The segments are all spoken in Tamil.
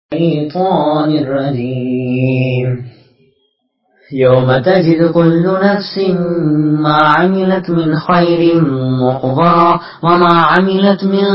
الشيطان الرجيم يوم تجد كل نفس ما عملت من خير محضرا وما عملت من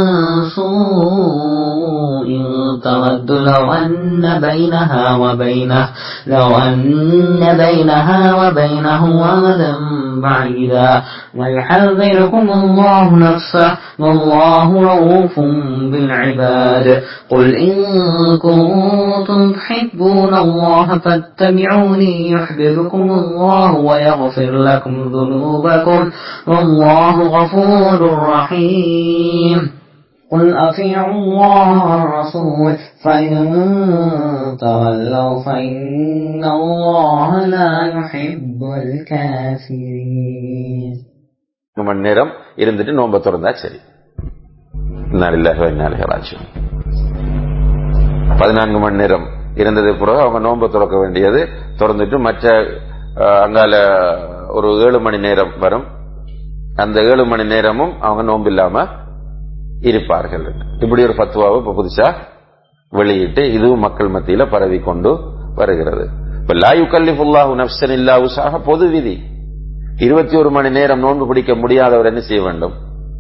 سوء تود لو أن بينها وبينه لو أن بينها وبينه أمدا بعيدا ويحذركم الله نفسه والله رؤوف بالعباد قل إن كنتم تحبون الله فاتبعوني يحببكم الله ويغفر لكم ذنوبكم والله غفور رحيم قل أطيعوا الله والرسول فإن تولوا فإن الله لا يحب الكافرين மணி நேரம் இருந்துட்டு நோம்ப திறந்தா சரி இன்னாலில்லாஹி வ இன்னா இலைஹி ராஜிஊன் பதினான்கு மணி நேரம் இருந்தது பிறகு அவங்க நோன்பு திறக்க வேண்டியது திறந்துட்டு மற்ற அஹ், அங்கால ஒரு ஏழு மணி நேரம் வரும் அந்த ஏழு மணி நேரமும் அவங்க நோன்பு இல்லாம இருப்பார்கள் இப்படி ஒரு பத்துவாவை இப்ப புதுசா வெளியிட்டு இதுவும் மக்கள் மத்தியில பரவி கொண்டு வருகிறது இப்ப லாயு கல்லிஃபுல்லாஹு நப்சன் இல்லா உசாக பொது விதி இருபத்தி ஒரு மணி நேரம் நோன்பு பிடிக்க முடியாதவர் என்ன செய்ய வேண்டும்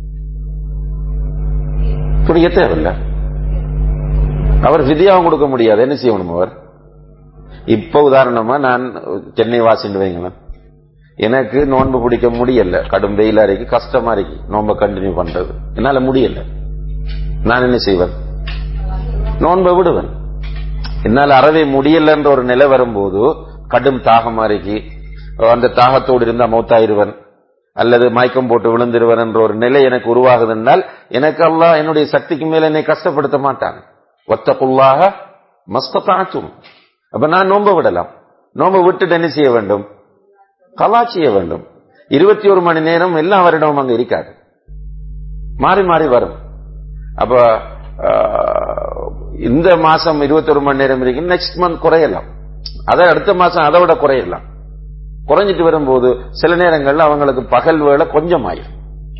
பிடிக்க தேவையில்லை அவர் விதியாவும் கொடுக்க முடியாது என்ன செய்யணும் அவர் இப்ப உதாரணமா நான் சென்னை வாசின்னு வைங்களேன் எனக்கு நோன்பு பிடிக்க முடியல கடும் வெயிலா இருக்கு கஷ்டமா இருக்கு நோன்பை கண்டினியூ பண்றது என்னால முடியல நான் என்ன செய்வேன் நோன்பை விடுவேன் என்னால அறவே முடியலன்ற ஒரு நிலை வரும்போது கடும் தாகமா இருக்கு அந்த தாகத்தோடு இருந்தா மௌத்தாயிருவன் அல்லது மயக்கம் போட்டு விழுந்திருவன் என்ற ஒரு நிலை எனக்கு உருவாகுதுன்னால் எனக்கு அல்லாஹ் என்னுடைய சக்திக்கு மேல என்னை கஷ்டப்படுத்த மாட்டான் ஒத்தக்குள்ளாக மஸ்தத்தாச்சும் அப்ப நான் நோம்ப விடலாம் நோம்ப விட்டுட்டு என்ன செய்ய வேண்டும் கலா செய்ய வேண்டும் இருபத்தி ஒரு மணி நேரம் எல்லா வருடமும் அங்க இருக்காது மாறி மாறி வரும் அப்ப ஆஹ், இந்த மாசம் இருபத்தி ஒரு மணி நேரம் இருக்கு நெக்ஸ்ட் மந்த் குறையலாம் அதை அடுத்த மாசம் அதை விட குறையலாம் குறைஞ்சிட்டு வரும்போது சில நேரங்கள்ல அவங்களுக்கு பகல் வேலை கொஞ்சம் ஆயிரும்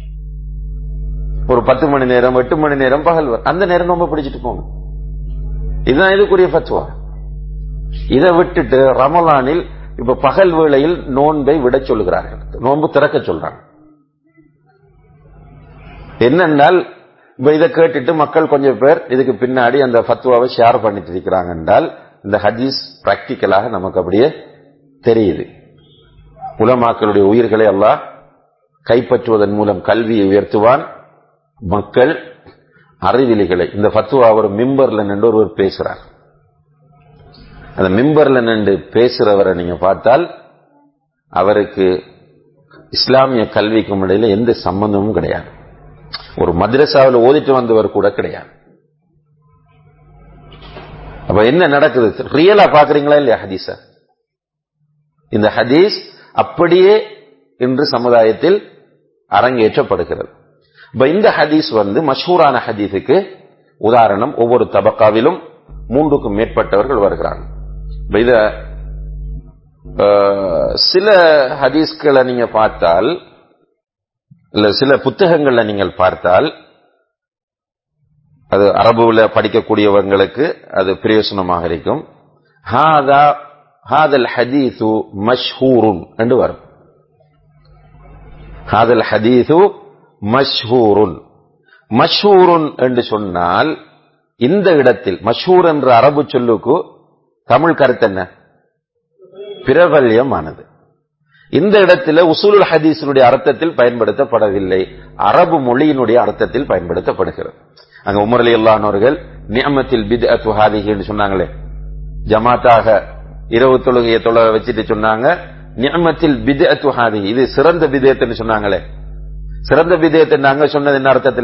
ஒரு பத்து மணி நேரம் எட்டு மணி நேரம் பகல் வேலை அந்த நேரம் ரொம்ப பிடிச்சிட்டு போகணும் இதுதான் இதுக்குரிய பத்துவா இதை விட்டுட்டு ரமலானில் இப்ப பகல் வேளையில் நோன்பை விட சொல்லுகிறார்கள் நோன்பு திறக்க சொல்றாங்க என்னென்னால் இப்ப இதை கேட்டுட்டு மக்கள் கொஞ்சம் பேர் இதுக்கு பின்னாடி அந்த ஃபத்வாவை ஷேர் பண்ணிட்டு இருக்கிறாங்க என்றால் இந்த ஹதீஸ் பிராக்டிக்கலாக நமக்கு அப்படியே தெரியுது உலமாக்களுடைய உயிர்களை எல்லாம் கைப்பற்றுவதன் மூலம் கல்வியை உயர்த்துவான் மக்கள் அறிவிலிகளை இந்த ஃபத்வா அவர் மிம்பர்ல நின்று ஒருவர் பேசுறார் அந்த மிம்பர்ல நின்று பேசுறவரை நீங்க பார்த்தால் அவருக்கு இஸ்லாமிய கல்விக்கும் இடையில எந்த சம்பந்தமும் கிடையாது ஒரு மദ്രസാவில் ஓதிட்டு வந்தவர் கூட கிடையாது அப்ப என்ன நடக்குது ரியலா பாக்குறீங்களா இல்லையா ஹதீஸ இந்த ஹதீஸ் அப்படியே இன்று சமுதாயத்தில் அரங்கேற்றப்படுகிறது இப்ப இந்த ஹதீஸ் வந்து மஷூரான ஹதீஸுக்கு உதாரணம் ஒவ்வொரு தபக்காவிலும் மூன்றுக்கும் மேற்பட்டவர்கள் வருகிறாங்க இப்ப இத அஹ், சில ஹதீஸ்களை நீங்க பார்த்தால் இல்ல சில புத்தகங்கள்ல நீங்கள் பார்த்தால் அது அரபுல படிக்கக்கூடியவங்களுக்கு அது பிரயோசனமாக இருக்கும் ஹாதா ஹாதல் ஹதீசு மஷ்ஹூருன் என்று வரும் ஹாதல் ஹதீசு மஷ்ஹூருன் மஷ்ஹூருன் என்று சொன்னால் இந்த இடத்தில் மஷ்ஹூர் என்ற அரபு சொல்லுக்கு தமிழ் கருத்து என்ன பிரபல்யமானது இந்த இடத்துல உசூலுல் ஹதீஸினுடைய அர்த்தத்தில் பயன்படுத்தப்படவில்லை அரபு மொழியினுடைய அர்த்தத்தில் பயன்படுத்தப்படுகிறது அங்க உமர் அலி அல்லானவர்கள் நியமத்தில் பித் அத்துஹாதின்னு சொன்னாங்களே ஜமாத்தாக இரவு தொழுகையை தொழ வச்சுட்டு சொன்னாங்க நியமத்தில் பித் அத்துஹாதி இது சிறந்த பிதயத்துன்னு சொன்னாங்களே சிறந்த பிதயத்தை அங்க சொன்னது என்ன அர்த்தத்துல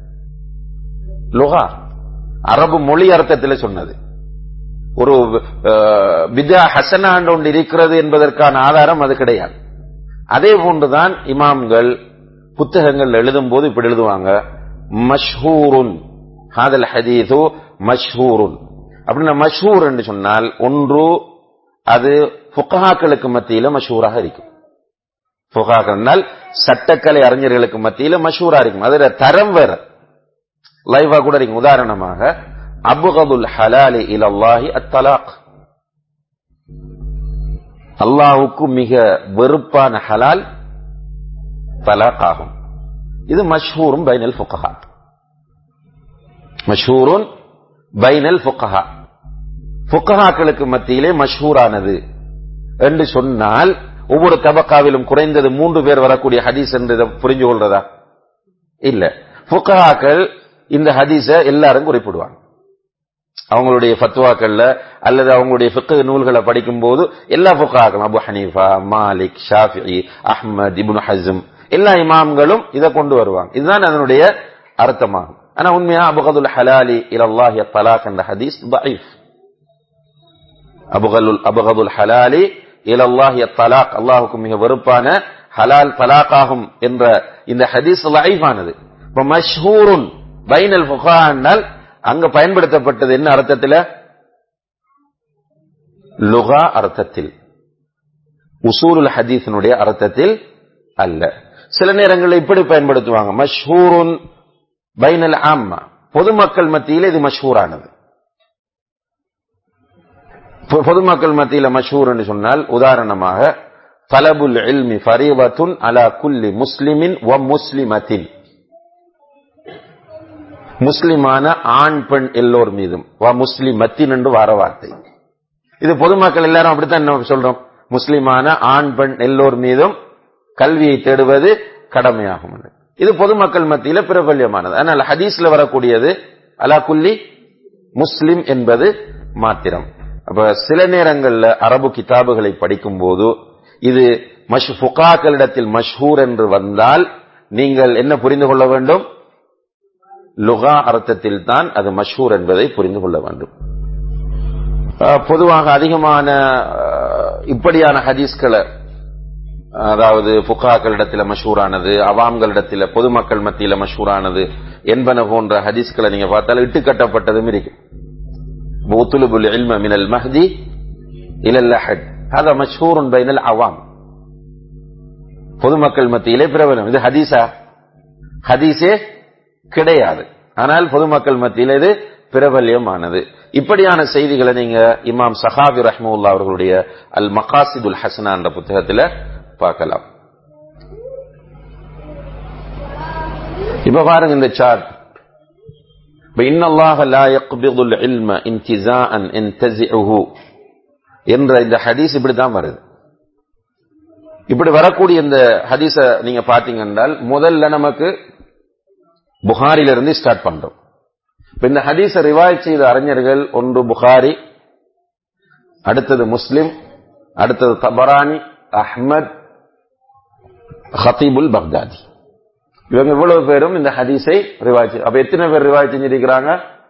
லுகா அரபு மொழி அர்த்தத்தில் சொன்னது ஒரு அஹ், பிதா ஹசனாண்டு ஒன்று இருக்கிறது என்பதற்கான ஆதாரம் அது கிடையாது அதே போன்றுதான் இமாம்கள் புத்தகங்கள் எழுதும் போது இப்படி எழுதுவாங்க மஷ்ஹூருன் ஹாதல் ஹதீது மஷ்ஹூருன் அப்படின்னா மஷ்ஹூர் என்று சொன்னால் ஒன்று அது ஃபுகஹாக்களுக்கு மத்தியில மஷூராக இருக்கும் ஃபுகாக்கள்னால் சட்டக்கலை அறிஞர்களுக்கு மத்தியில மஷூரா இருக்கும் அதுல தரம் வேற லைவா கூட இருக்கும் உதாரணமாக அபுகதுல் ஹலாலி இலல்லாஹி அத்தலாக் அல்லாஹுக்கு மிக வெறுப்பான ஹலால் தலாக் ஆகும் இது மஷ்ஹூரும் பைனல் ஃபுகஹா மஷ்ஹூருன் பைனல் ஃபுகஹா ஃபுகஹாக்களுக்கு மத்தியிலே மஷ்ஹூரானது என்று சொன்னால் ஒவ்வொரு தபக்காவிலும் குறைந்தது மூன்று பேர் வரக்கூடிய ஹதீஸ் என்று இதை புரிஞ்சு கொள்றதா இல்ல ஃபுகஹாக்கள் இந்த ஹதீஸ எல்லாரும் குறிப்பிடுவாங்க அவங்களுடைய ஃபத்வாக்கள்ல அல்லது அவங்களுடைய ஃபிக்கு நூல்களை படிக்கும் போது எல்லா ஃபுகாக்களும் Abu Hanifa Malik Shafi Ahmad ibn Hazm எல்லா இமாம்களும் இதை கொண்டு வருவாங்க இதுதான் அதனுடைய அர்த்தமாகும் ஆனா உண்மையா அபுகதுல் ஹலாலி இலல்லாஹி தலாக் என்ற ஹதீஸ் தஈஃப் அபுகலுல் அபுகதுல் ஹலாலி இலல்லாஹி தலாக் அல்லாஹுக்கு மிக வெறுப்பான ஹலால் தலாக்காகும் என்ற இந்த ஹதீஸ் லைஃபானது இப்ப மஷ்ஹூருன் பைனல் ஃபுகா என்றால் அங்க பயன்படுத்தப்பட்டது என்ன அர்த்தத்தில் லுகா அர்த்தத்தில் உசூலுல் ஹதீஸினுடைய அர்த்தத்தில் அல்ல சில நேரங்களில் இப்படி பயன்படுத்துவாங்க மஷ்ஹூருன் பைனல் ஆம்மா பொதுமக்கள் மத்தியில் இது மஷ்ஹூரானது பொதுமக்கள் மத்தியில் மஷ்ஹூர் என்று சொன்னால் உதாரணமாக தலபுல் இல்மி ஃபரீவத்துன் அலா குல்லி முஸ்லிமின் வ முஸ்லிமத்தின் முஸ்லிமான ஆண் பெண் எல்லோர் மீதும் வா முஸ்லிமத்தின் என்று வார வார்த்தை இது பொதுமக்கள் எல்லாரும் அப்படித்தான் நம்ம சொல்றோம் முஸ்லிமான ஆண் பெண் எல்லோர் மீதும் கல்வியை தேடுவது கடமையாகும் இது பொதுமக்கள் மத்தியில பிரபல்யமானது ஆனால் ஹதீஸ்ல வரக்கூடியது அலா குல்லி முஸ்லிம் என்பது மாத்திரம் அப்ப சில நேரங்கள்ல அரபு கிதாபுகளை படிக்கும் போது இது மஷ் ஃபுகாக்களிடத்தில் மஷ்ஹூர் என்று வந்தால் நீங்கள் என்ன புரிந்து கொள்ள வேண்டும் லுகா அர்த்தத்தில் தான் அது மஷ்ஹூர் என்பதை புரிந்து கொள்ள வேண்டும் பொதுவாக அதிகமான இப்படியான ஹதீஸ்களை அதாவது புகாக்களிடத்தில் மஷூரானது அவாம்களிடத்தில் பொதுமக்கள் மத்தியில் மஷூரானது என்பன போன்ற ஹதீஸ்களை நீங்க பார்த்தால் இட்டுக்கட்டப்பட்டதும் இருக்கு உத்துலுபுல் இல்ம மினல் மஹதி இலல் அஹட் ஹத மஷ்ஹூருன் பைனல் அவாம் பொதுமக்கள் மத்தியிலே பிரபலம் இது ஹதீஸா ஹதீஸே கிடையாது ஆனால் பொதுமக்கள் மத்தியில் இது பிரபல்யமானது இப்படியான செய்திகளை நீங்க இமாம் சஹாபி ரஹ்முல்லா அவர்களுடைய அல் மகாசிதுல் ஹசனா என்ற புத்தகத்தில் பார்க்கலாம் இப்ப பாருங்க இந்த சார்ட் இன்னல்லாஹ லா யக்பிதுல் இல்ம இன்திசாஅன் இன்தஸிஉஹு என்ற இந்த ஹதீஸ் இப்படி தான் வருது இப்படி வரக்கூடிய இந்த ஹதீஸ நீங்க பாத்தீங்க என்றால் முதல்ல நமக்கு புகாரில இருந்து ஸ்டார்ட் பண்றோம் இப்ப இந்த ஹதீஸ ரிவாய் செய்த அறிஞர்கள் ஒன்று புகாரி அடுத்தது முஸ்லிம் அடுத்தது தபரானி அஹ்மத் ஹத்தீபுல் பக்தாதி இவங்க இவ்வளவு பேரும் இந்த ஹதீஸை ரிவாய் அப்ப எத்தனை பேர் ரிவாய் செஞ்சிருக்கிறாங்க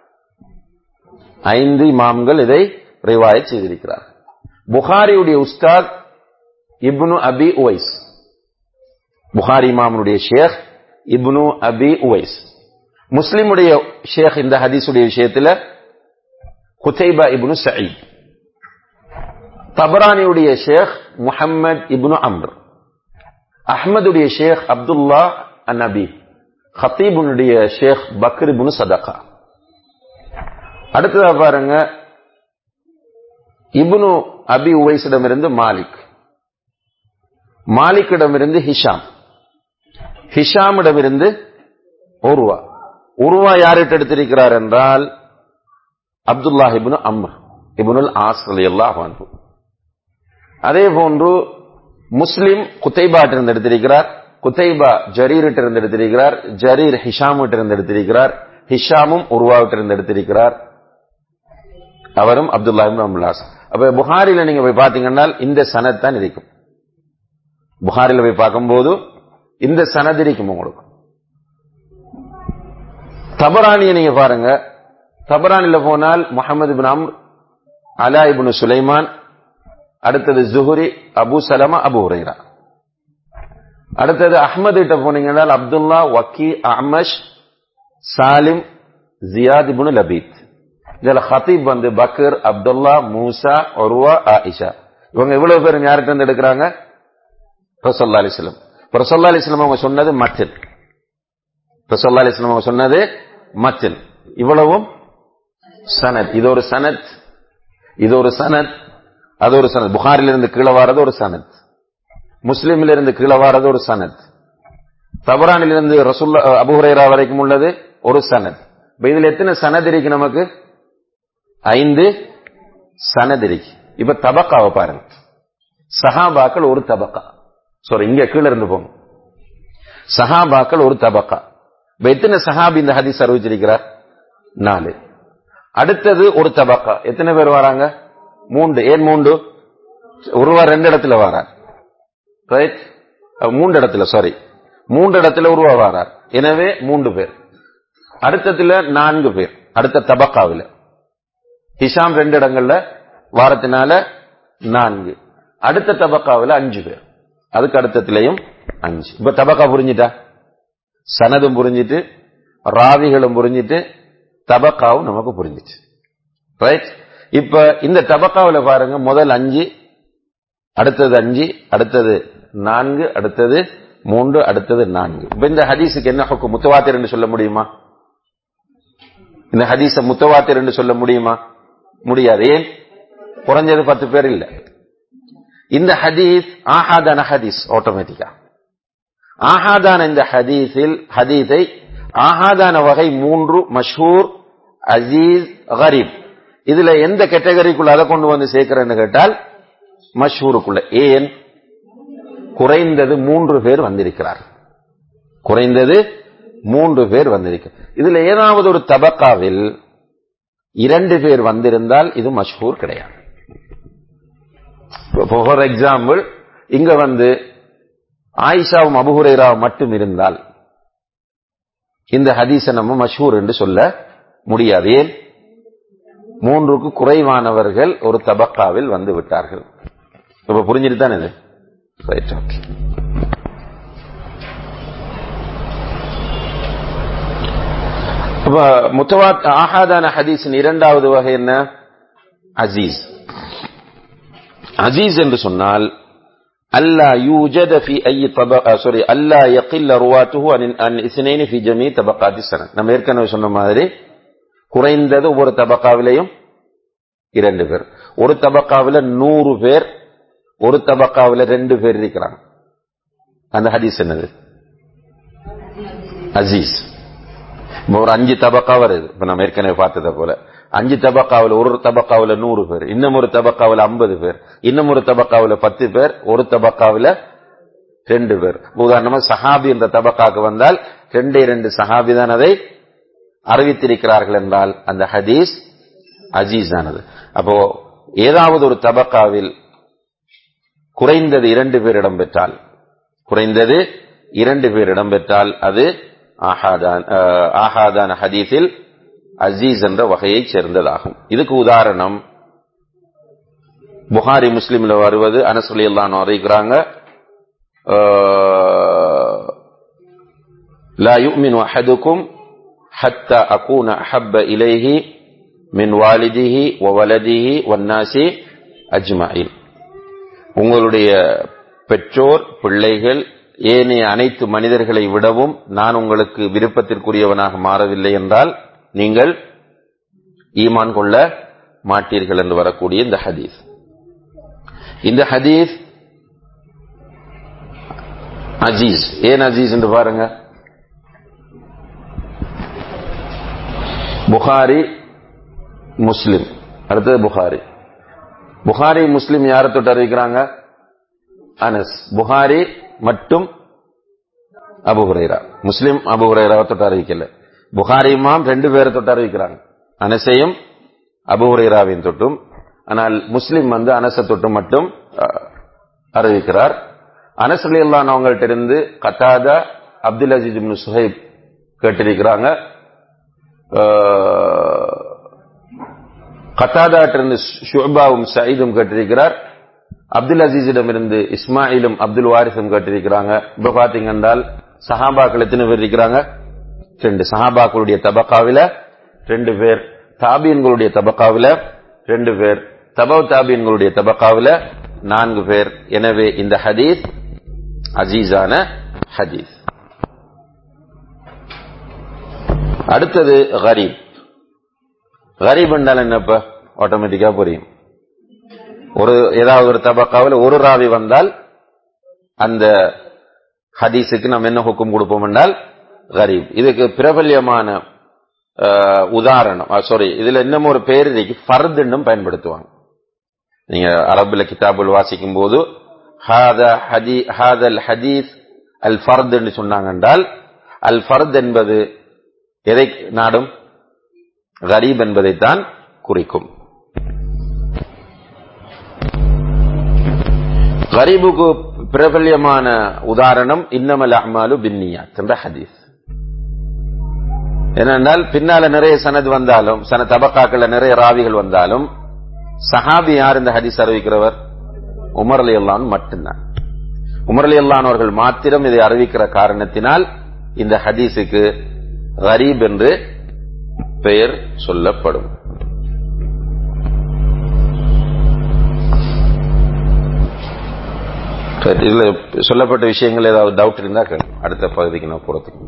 ஐந்து இமாம்கள் இதை ரிவாய் செய்திருக்கிறார் புகாரியுடைய உஸ்தாத் இப்னு அபி உவைஸ் புகாரி இமாமனுடைய ஷேக் இப்னு அபி உவைஸ் முஸ்லிமுடைய ஷேக் இந்த ஹதீஸுடைய விஷயத்துல குத்தைபா இப்னு சயீத் தபரானியுடைய ஷேக் முஹம்மத் இப்னு அம்ர் அஹ்மதுடைய ஷேக் அப்துல்லா அநபி ஹத்தீபுனுடைய ஷேக் பக்ர் இப்னு சதகா அடுத்ததா பாருங்க இப்னு அபி உவைஸிடமிருந்து மாலிக் மாலிக்கிடமிருந்து ஹிஷாம் ஹிஷாமிடமிருந்து உருவா உருவா யார்கிட்ட எடுத்திருக்கிறார் என்றால் Abdullah ibn Amr ibn al As அல்லாஹ் அதே போன்று முஸ்லிம் குத்தைபாட்டிருந்து எடுத்திருக்கிறார் குத்தைபா ஜரீரிட்ட இருந்து எடுத்திருக்கிறார் ஜரீர் ஹிஷாமிட்ட இருந்து எடுத்திருக்கிறார் ஹிஷாமும் உருவாவிட்ட இருந்து எடுத்திருக்கிறார் அவரும் அப்துல்லா இப்னு அம்லாஸ் அப்ப புகாரில நீங்க போய் பாத்தீங்கன்னா இந்த சனத் தான் இருக்கும் புகாரில போய் பார்க்கும்போது இந்த சனத் இருக்கும் உங்களுக்கு தபரானியை நீங்க பாருங்க தபரானில போனால் முகமது பின் அம்ர் அலா இப்னு சுலைமான் அடுத்தது ஜுஹுரி அபு சலமா அபு ஹுரைரா அடுத்தது அஹ்மது கிட்ட போனீங்கன்னா Abdullah Waki Amash Salim Ziyad ibn Labid இதுல ஹத்தீப் வந்து பக்கர் அப்துல்லா மூசா ஒருவா ஆயிஷா இவங்க இவ்வளவு பேரும் யார்கிட்ட இருந்து எடுக்கிறாங்க ரசல்லா அலிஸ்லம் ரசல்லா அலிஸ்லம் அவங்க சொன்னது மத்தின் ரசல்லா அலிஸ்லம் அவங்க சொன்னது மத்தின் இவ்வளவும் சனத் இது ஒரு சனத் இது ஒரு சனத் அது ஒரு சனத் புகாரிலிருந்து கீழே வாரது ஒரு சனத் முஸ்லிமிலிருந்து கீழே வாரது ஒரு சனத் தபரானிலிருந்து ரசுல்லா அபுஹுரேரா வரைக்கும் உள்ளது ஒரு சனத் இப்ப இதுல எத்தனை சனத் இருக்கு நமக்கு ஐந்து சனத் இருக்கு இப்ப தபக்காவை பாருங்க சஹாபாக்கள் ஒரு தபக்கா சாரி இங்க கீழே இருந்து போங்க சஹாபாக்கள் ஒரு தபக்கா இப்ப எத்தனை சஹாபி இந்த ஹதீஸ் அறிவிச்சிருக்கிறார் நாலு அடுத்தது ஒரு தபக்கா எத்தனை பேர் வராங்க மூன்று ஏன் மூன்று ஒருவர் ரெண்டு இடத்துல வரார் ரைட் மூன்று இடத்துல சாரி மூன்று இடத்துல உருவா வரார் எனவே மூன்று பேர் அடுத்ததுல நான்கு பேர் அடுத்த தபக்காவில் ஹிஷாம் ரெண்டு இடங்கள்ல வாரத்தினால நான்கு அடுத்த தபக்காவில் அஞ்சு பேர் அதுக்கு அடுத்ததுலயும் அஞ்சு இப்ப தபக்கா புரிஞ்சிட்டா சனதும் புரிஞ்சிட்டு ராவிகளும் புரிஞ்சிட்டு தபக்காவும் நமக்கு புரிஞ்சிச்சு ரைட் இப்ப இந்த தபக்காவில் பாருங்க முதல் அஞ்சு அடுத்தது அஞ்சு அடுத்தது நான்கு அடுத்தது மூன்று அடுத்தது நான்கு இப்ப இந்த ஹதீஸுக்கு என்ன ஹுக்கும் முத்தவாத்திர் என்று சொல்ல முடியுமா இந்த ஹதீஸ முத்தவாத்திர் என்று சொல்ல முடியுமா முடியாது ஏன் குறைஞ்சது பத்து பேர் இல்ல இந்த ஹதீஸ் ஆஹாதான ஹதீஸ் ஆட்டோமேட்டிக்கா ஆஹாதான இந்த ஹதீஸில் ஹதீஸை ஆஹாதான வகை மூன்று மஷூர் அசீஸ் கரீப் இதுல எந்த கேட்டகரிக்குள்ள அதை கொண்டு வந்து சேர்க்கிறேன்னு கேட்டால் மஷூருக்குள்ள ஏன் குறைந்தது மூன்று பேர் வந்திருக்கிறார் குறைந்தது மூன்று பேர் வந்திருக்கிறார் இதுல ஏதாவது ஒரு தபக்காவில் இரண்டு பேர் வந்திருந்தால் இது மஷ்ஹூர் கிடையாது ஃபார் எக்ஸாம்பிள் இங்க வந்து ஆயிஷாவும் அபுஹுரேராவும் மட்டும் இருந்தால் இந்த ஹதீஸ நம்ம மஷ்ஹூர் என்று சொல்ல முடியாது ஏன் மூன்றுக்கு குறைவானவர்கள் ஒரு தபக்காவில் வந்து விட்டார்கள் இப்ப புரிஞ்சுட்டு தானே இது ரைட் ஓகே முத்தவாத் ஆஹாதான ஹதீஸின் இரண்டாவது வகை என்ன அசீஸ் அசீஸ் என்று சொன்னால் அல்லா யூஜத في اي طبق سوري அல்லா يقل رواته عن عن اثنين في جميع طبقات السنه நம்ம ஏற்கனவே சொன்ன மாதிரி குறைந்தது ஒவ்வொரு தபக்காவிலையும் இரண்டு பேர் ஒரு தபக்காவில நூறு பேர் ஒரு தபக்காவில ரெண்டு பேர் இருக்கிறாங்க அந்த ஹதீஸ் என்னது அசீஸ் ஒரு அஞ்சு தபக்கா வருது இப்ப நம்ம ஏற்கனவே பார்த்ததை போல அஞ்சு தபக்காவில் ஒரு தபக்காவில் நூறு பேர் இன்னும் ஒரு தபக்காவில் ஐம்பது பேர் இன்னும் ஒரு தபக்காவில் பத்து பேர் ஒரு தபக்காவில் ரெண்டு பேர் உதாரணமா சஹாபி என்ற தபக்காக்கு வந்தால் ரெண்டே ரெண்டு சஹாபி தான் அதை அறிவித்திருக்கிறார்கள் என்றால் அந்த ஹதீஸ் அஜீஸ் ஆனது அப்போ ஏதாவது ஒரு தபக்காவில் குறைந்தது இரண்டு பேர் இடம்பெற்றால் குறைந்தது இரண்டு பேர் இடம்பெற்றால் அது ஆஹாதான ஹதீஸில் அசீஸ் என்ற வகையைச் சேர்ந்ததாகும் இதுக்கு உதாரணம் புகாரி முஸ்லிம்ல வருவது அனசலி எல்லாம் அறிவிக்கிறாங்க لا يؤمن أحدكم حتى أكون أحب إليه من والده وولده والناس أجمعين உங்களுடைய பெற்றோர் பிள்ளைகள் ஏனைய அனைத்து மனிதர்களை விடவும் நான் உங்களுக்கு விருப்பத்திற்குரியவனாக மாறவில்லை என்றால் நீங்கள் ஈமான் கொள்ள மாட்டீர்கள் என்று வரக்கூடிய இந்த ஹதீஸ் இந்த ஹதீஸ் அஜீஸ் ஏன் அஜீஸ் என்று பாருங்க புகாரி முஸ்லிம் அடுத்தது புகாரி புகாரி முஸ்லிம் யாரை தொட்டு அறிவிக்கிறாங்க அனஸ் புகாரி மட்டும் அபுஹுரைரா முஸ்லிம் அபுஹுரைராவை தொட்டு அறிவிக்கல புகாரி இமாம் ரெண்டு பேரை தொட்டு அறிவிக்கிறாங்க அனசையும் அபுஹுரைராவையும் தொட்டும் ஆனால் முஸ்லிம் வந்து அனச தொட்டு மட்டும் அறிவிக்கிறார் அனஸ் அலி அல்லான் அவங்கள்ட்ட இருந்து கத்தாதா அப்துல் அஜீஸ் சுஹைப் கேட்டிருக்கிறாங்க கத்தாதாட்டிருந்து ஷுபாவும் சயீதும் கேட்டிருக்கிறார் அப்துல் அசீஸிடம் இருந்து இஸ்மாயிலும் அப்துல் வாரிசும் கேட்டிருக்கிறாங்க இப்ப பாத்தீங்க என்றால் சஹாபாக்கள் எத்தனை பேர் இருக்கிறாங்க ரெண்டு சஹாபாக்களுடைய தபக்காவில ரெண்டு பேர் தாபியன்களுடைய தபக்காவில ரெண்டு பேர் தபவ் தாபியன்களுடைய தபக்காவில நான்கு பேர் எனவே இந்த ஹதீஸ் அஜீஸான ஹதீஸ் அடுத்தது கரீப் கரீப் என்றால் என்னப்ப ஆட்டோமேட்டிக்கா புரியும் ஒரு ஏதாவது ஒரு தபக்காவில் ஒரு ராவி வந்தால் அந்த ஹதீஸுக்கு நம்ம என்ன ஹுக்கும் கொடுப்போம் என்றால் கரீப் இதுக்கு பிரபல்யமான அஹ், உதாரணம் சாரி இதுல இன்னும் ஒரு பேர் இருக்கு ஃபர்த் என்னும் பயன்படுத்துவாங்க நீங்க அரபுல கிதாபுல் வாசிக்கும் போது ஹாதா ஹதி ஹாதல் ஹதீஸ் அல் ஃபர்த் என்று சொன்னாங்க என்றால் அல் ஃபர்த் என்பது எதை நாடும் கரீப் என்பதைத்தான் குறிக்கும் கரீபுக்கு பிரபல்யமான உதாரணம் இன்னமல் அஹ்மாலு பின்னியாத் என்ற ஹதீஸ் ஏனென்றால் பின்னால நிறைய சனது வந்தாலும் சன தபக்காக்கள்ல நிறைய ராவிகள் வந்தாலும் சஹாபி யார் இந்த ஹதீஸ் அறிவிக்கிறவர் உமர் அலி அல்லான் மட்டும்தான் உமர் அலி அல்லான் அவர்கள் மாத்திரம் இதை அறிவிக்கிற காரணத்தினால் இந்த ஹதீஸுக்கு கரீப் என்று பெயர் சொல்லப்படும் சரி, இதுல சொல்லப்பட்ட விஷயங்கள் ஏதாவது டவுட் இருந்தா கேளுங்க. அடுத்த பகுதிக்கு நான் போறதுக்கு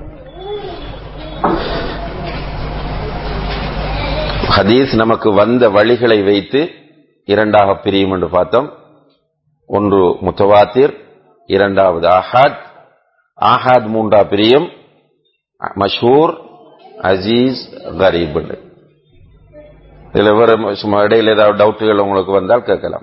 ஹதீஸ் நமக்கு வந்த வழிகளை வைத்து இரண்டாக பிரியும் என்று பார்த்தோம் ஒன்று முத்தவாத்திர் இரண்டாவது ஆஹாத் ஆஹாத் மூன்றா பிரியும் மஷூர் அஜீஸ் கரீப் என்று. இதுல வேற சும்மா இடையில ஏதாவது டவுட்டுகள் உங்களுக்கு வந்தால் கேட்கலாம்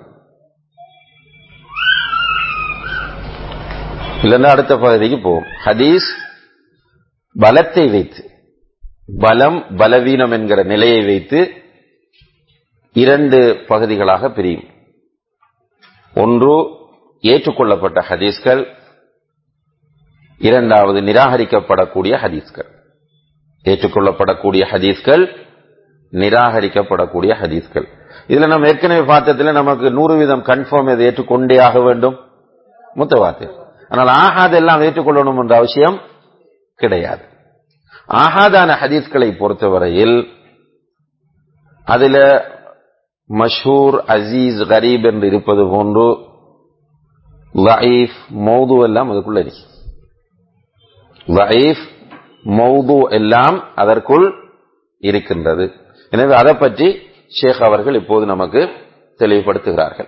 இல்லைன்னா அடுத்த பகுதிக்கு போவோம் ஹதீஸ் பலத்தை வைத்து பலம் பலவீனம் என்கிற நிலையை வைத்து இரண்டு பகுதிகளாக பிரியும் ஒன்று ஏற்றுக்கொள்ளப்பட்ட ஹதீஸ்கள் இரண்டாவது நிராகரிக்கப்படக்கூடிய ஹதீஸ்கள் ஏற்றுக்கொள்ளப்படக்கூடிய ஹதீஸ்கள் நிராகரிக்கப்படக்கூடிய ஹதீஸ்கள் இதுல நம்ம ஏற்கனவே பார்த்ததுல நமக்கு நூறு வீதம் கன்ஃபார்ம் இதை ஏற்றுக்கொண்டே ஆக வேண்டும் முத்தவாத்து ஆனால் ஆகாத எல்லாம் ஏற்றுக்கொள்ளணும் என்ற அவசியம் கிடையாது ஆகாதான ஹதீஸ்களை பொறுத்தவரையில் அதுல மஷூர் அசீஸ் கரீப் என்று இருப்பது போன்று லயீஃப் மௌது எல்லாம் அதுக்குள்ள இருக்கு லயீஃப் மௌது எல்லாம் அதற்குள் இருக்கின்றது எனவே அதை பற்றி ஷேக் அவர்கள் இப்போது நமக்கு தெளிவுபடுத்துகிறார்கள்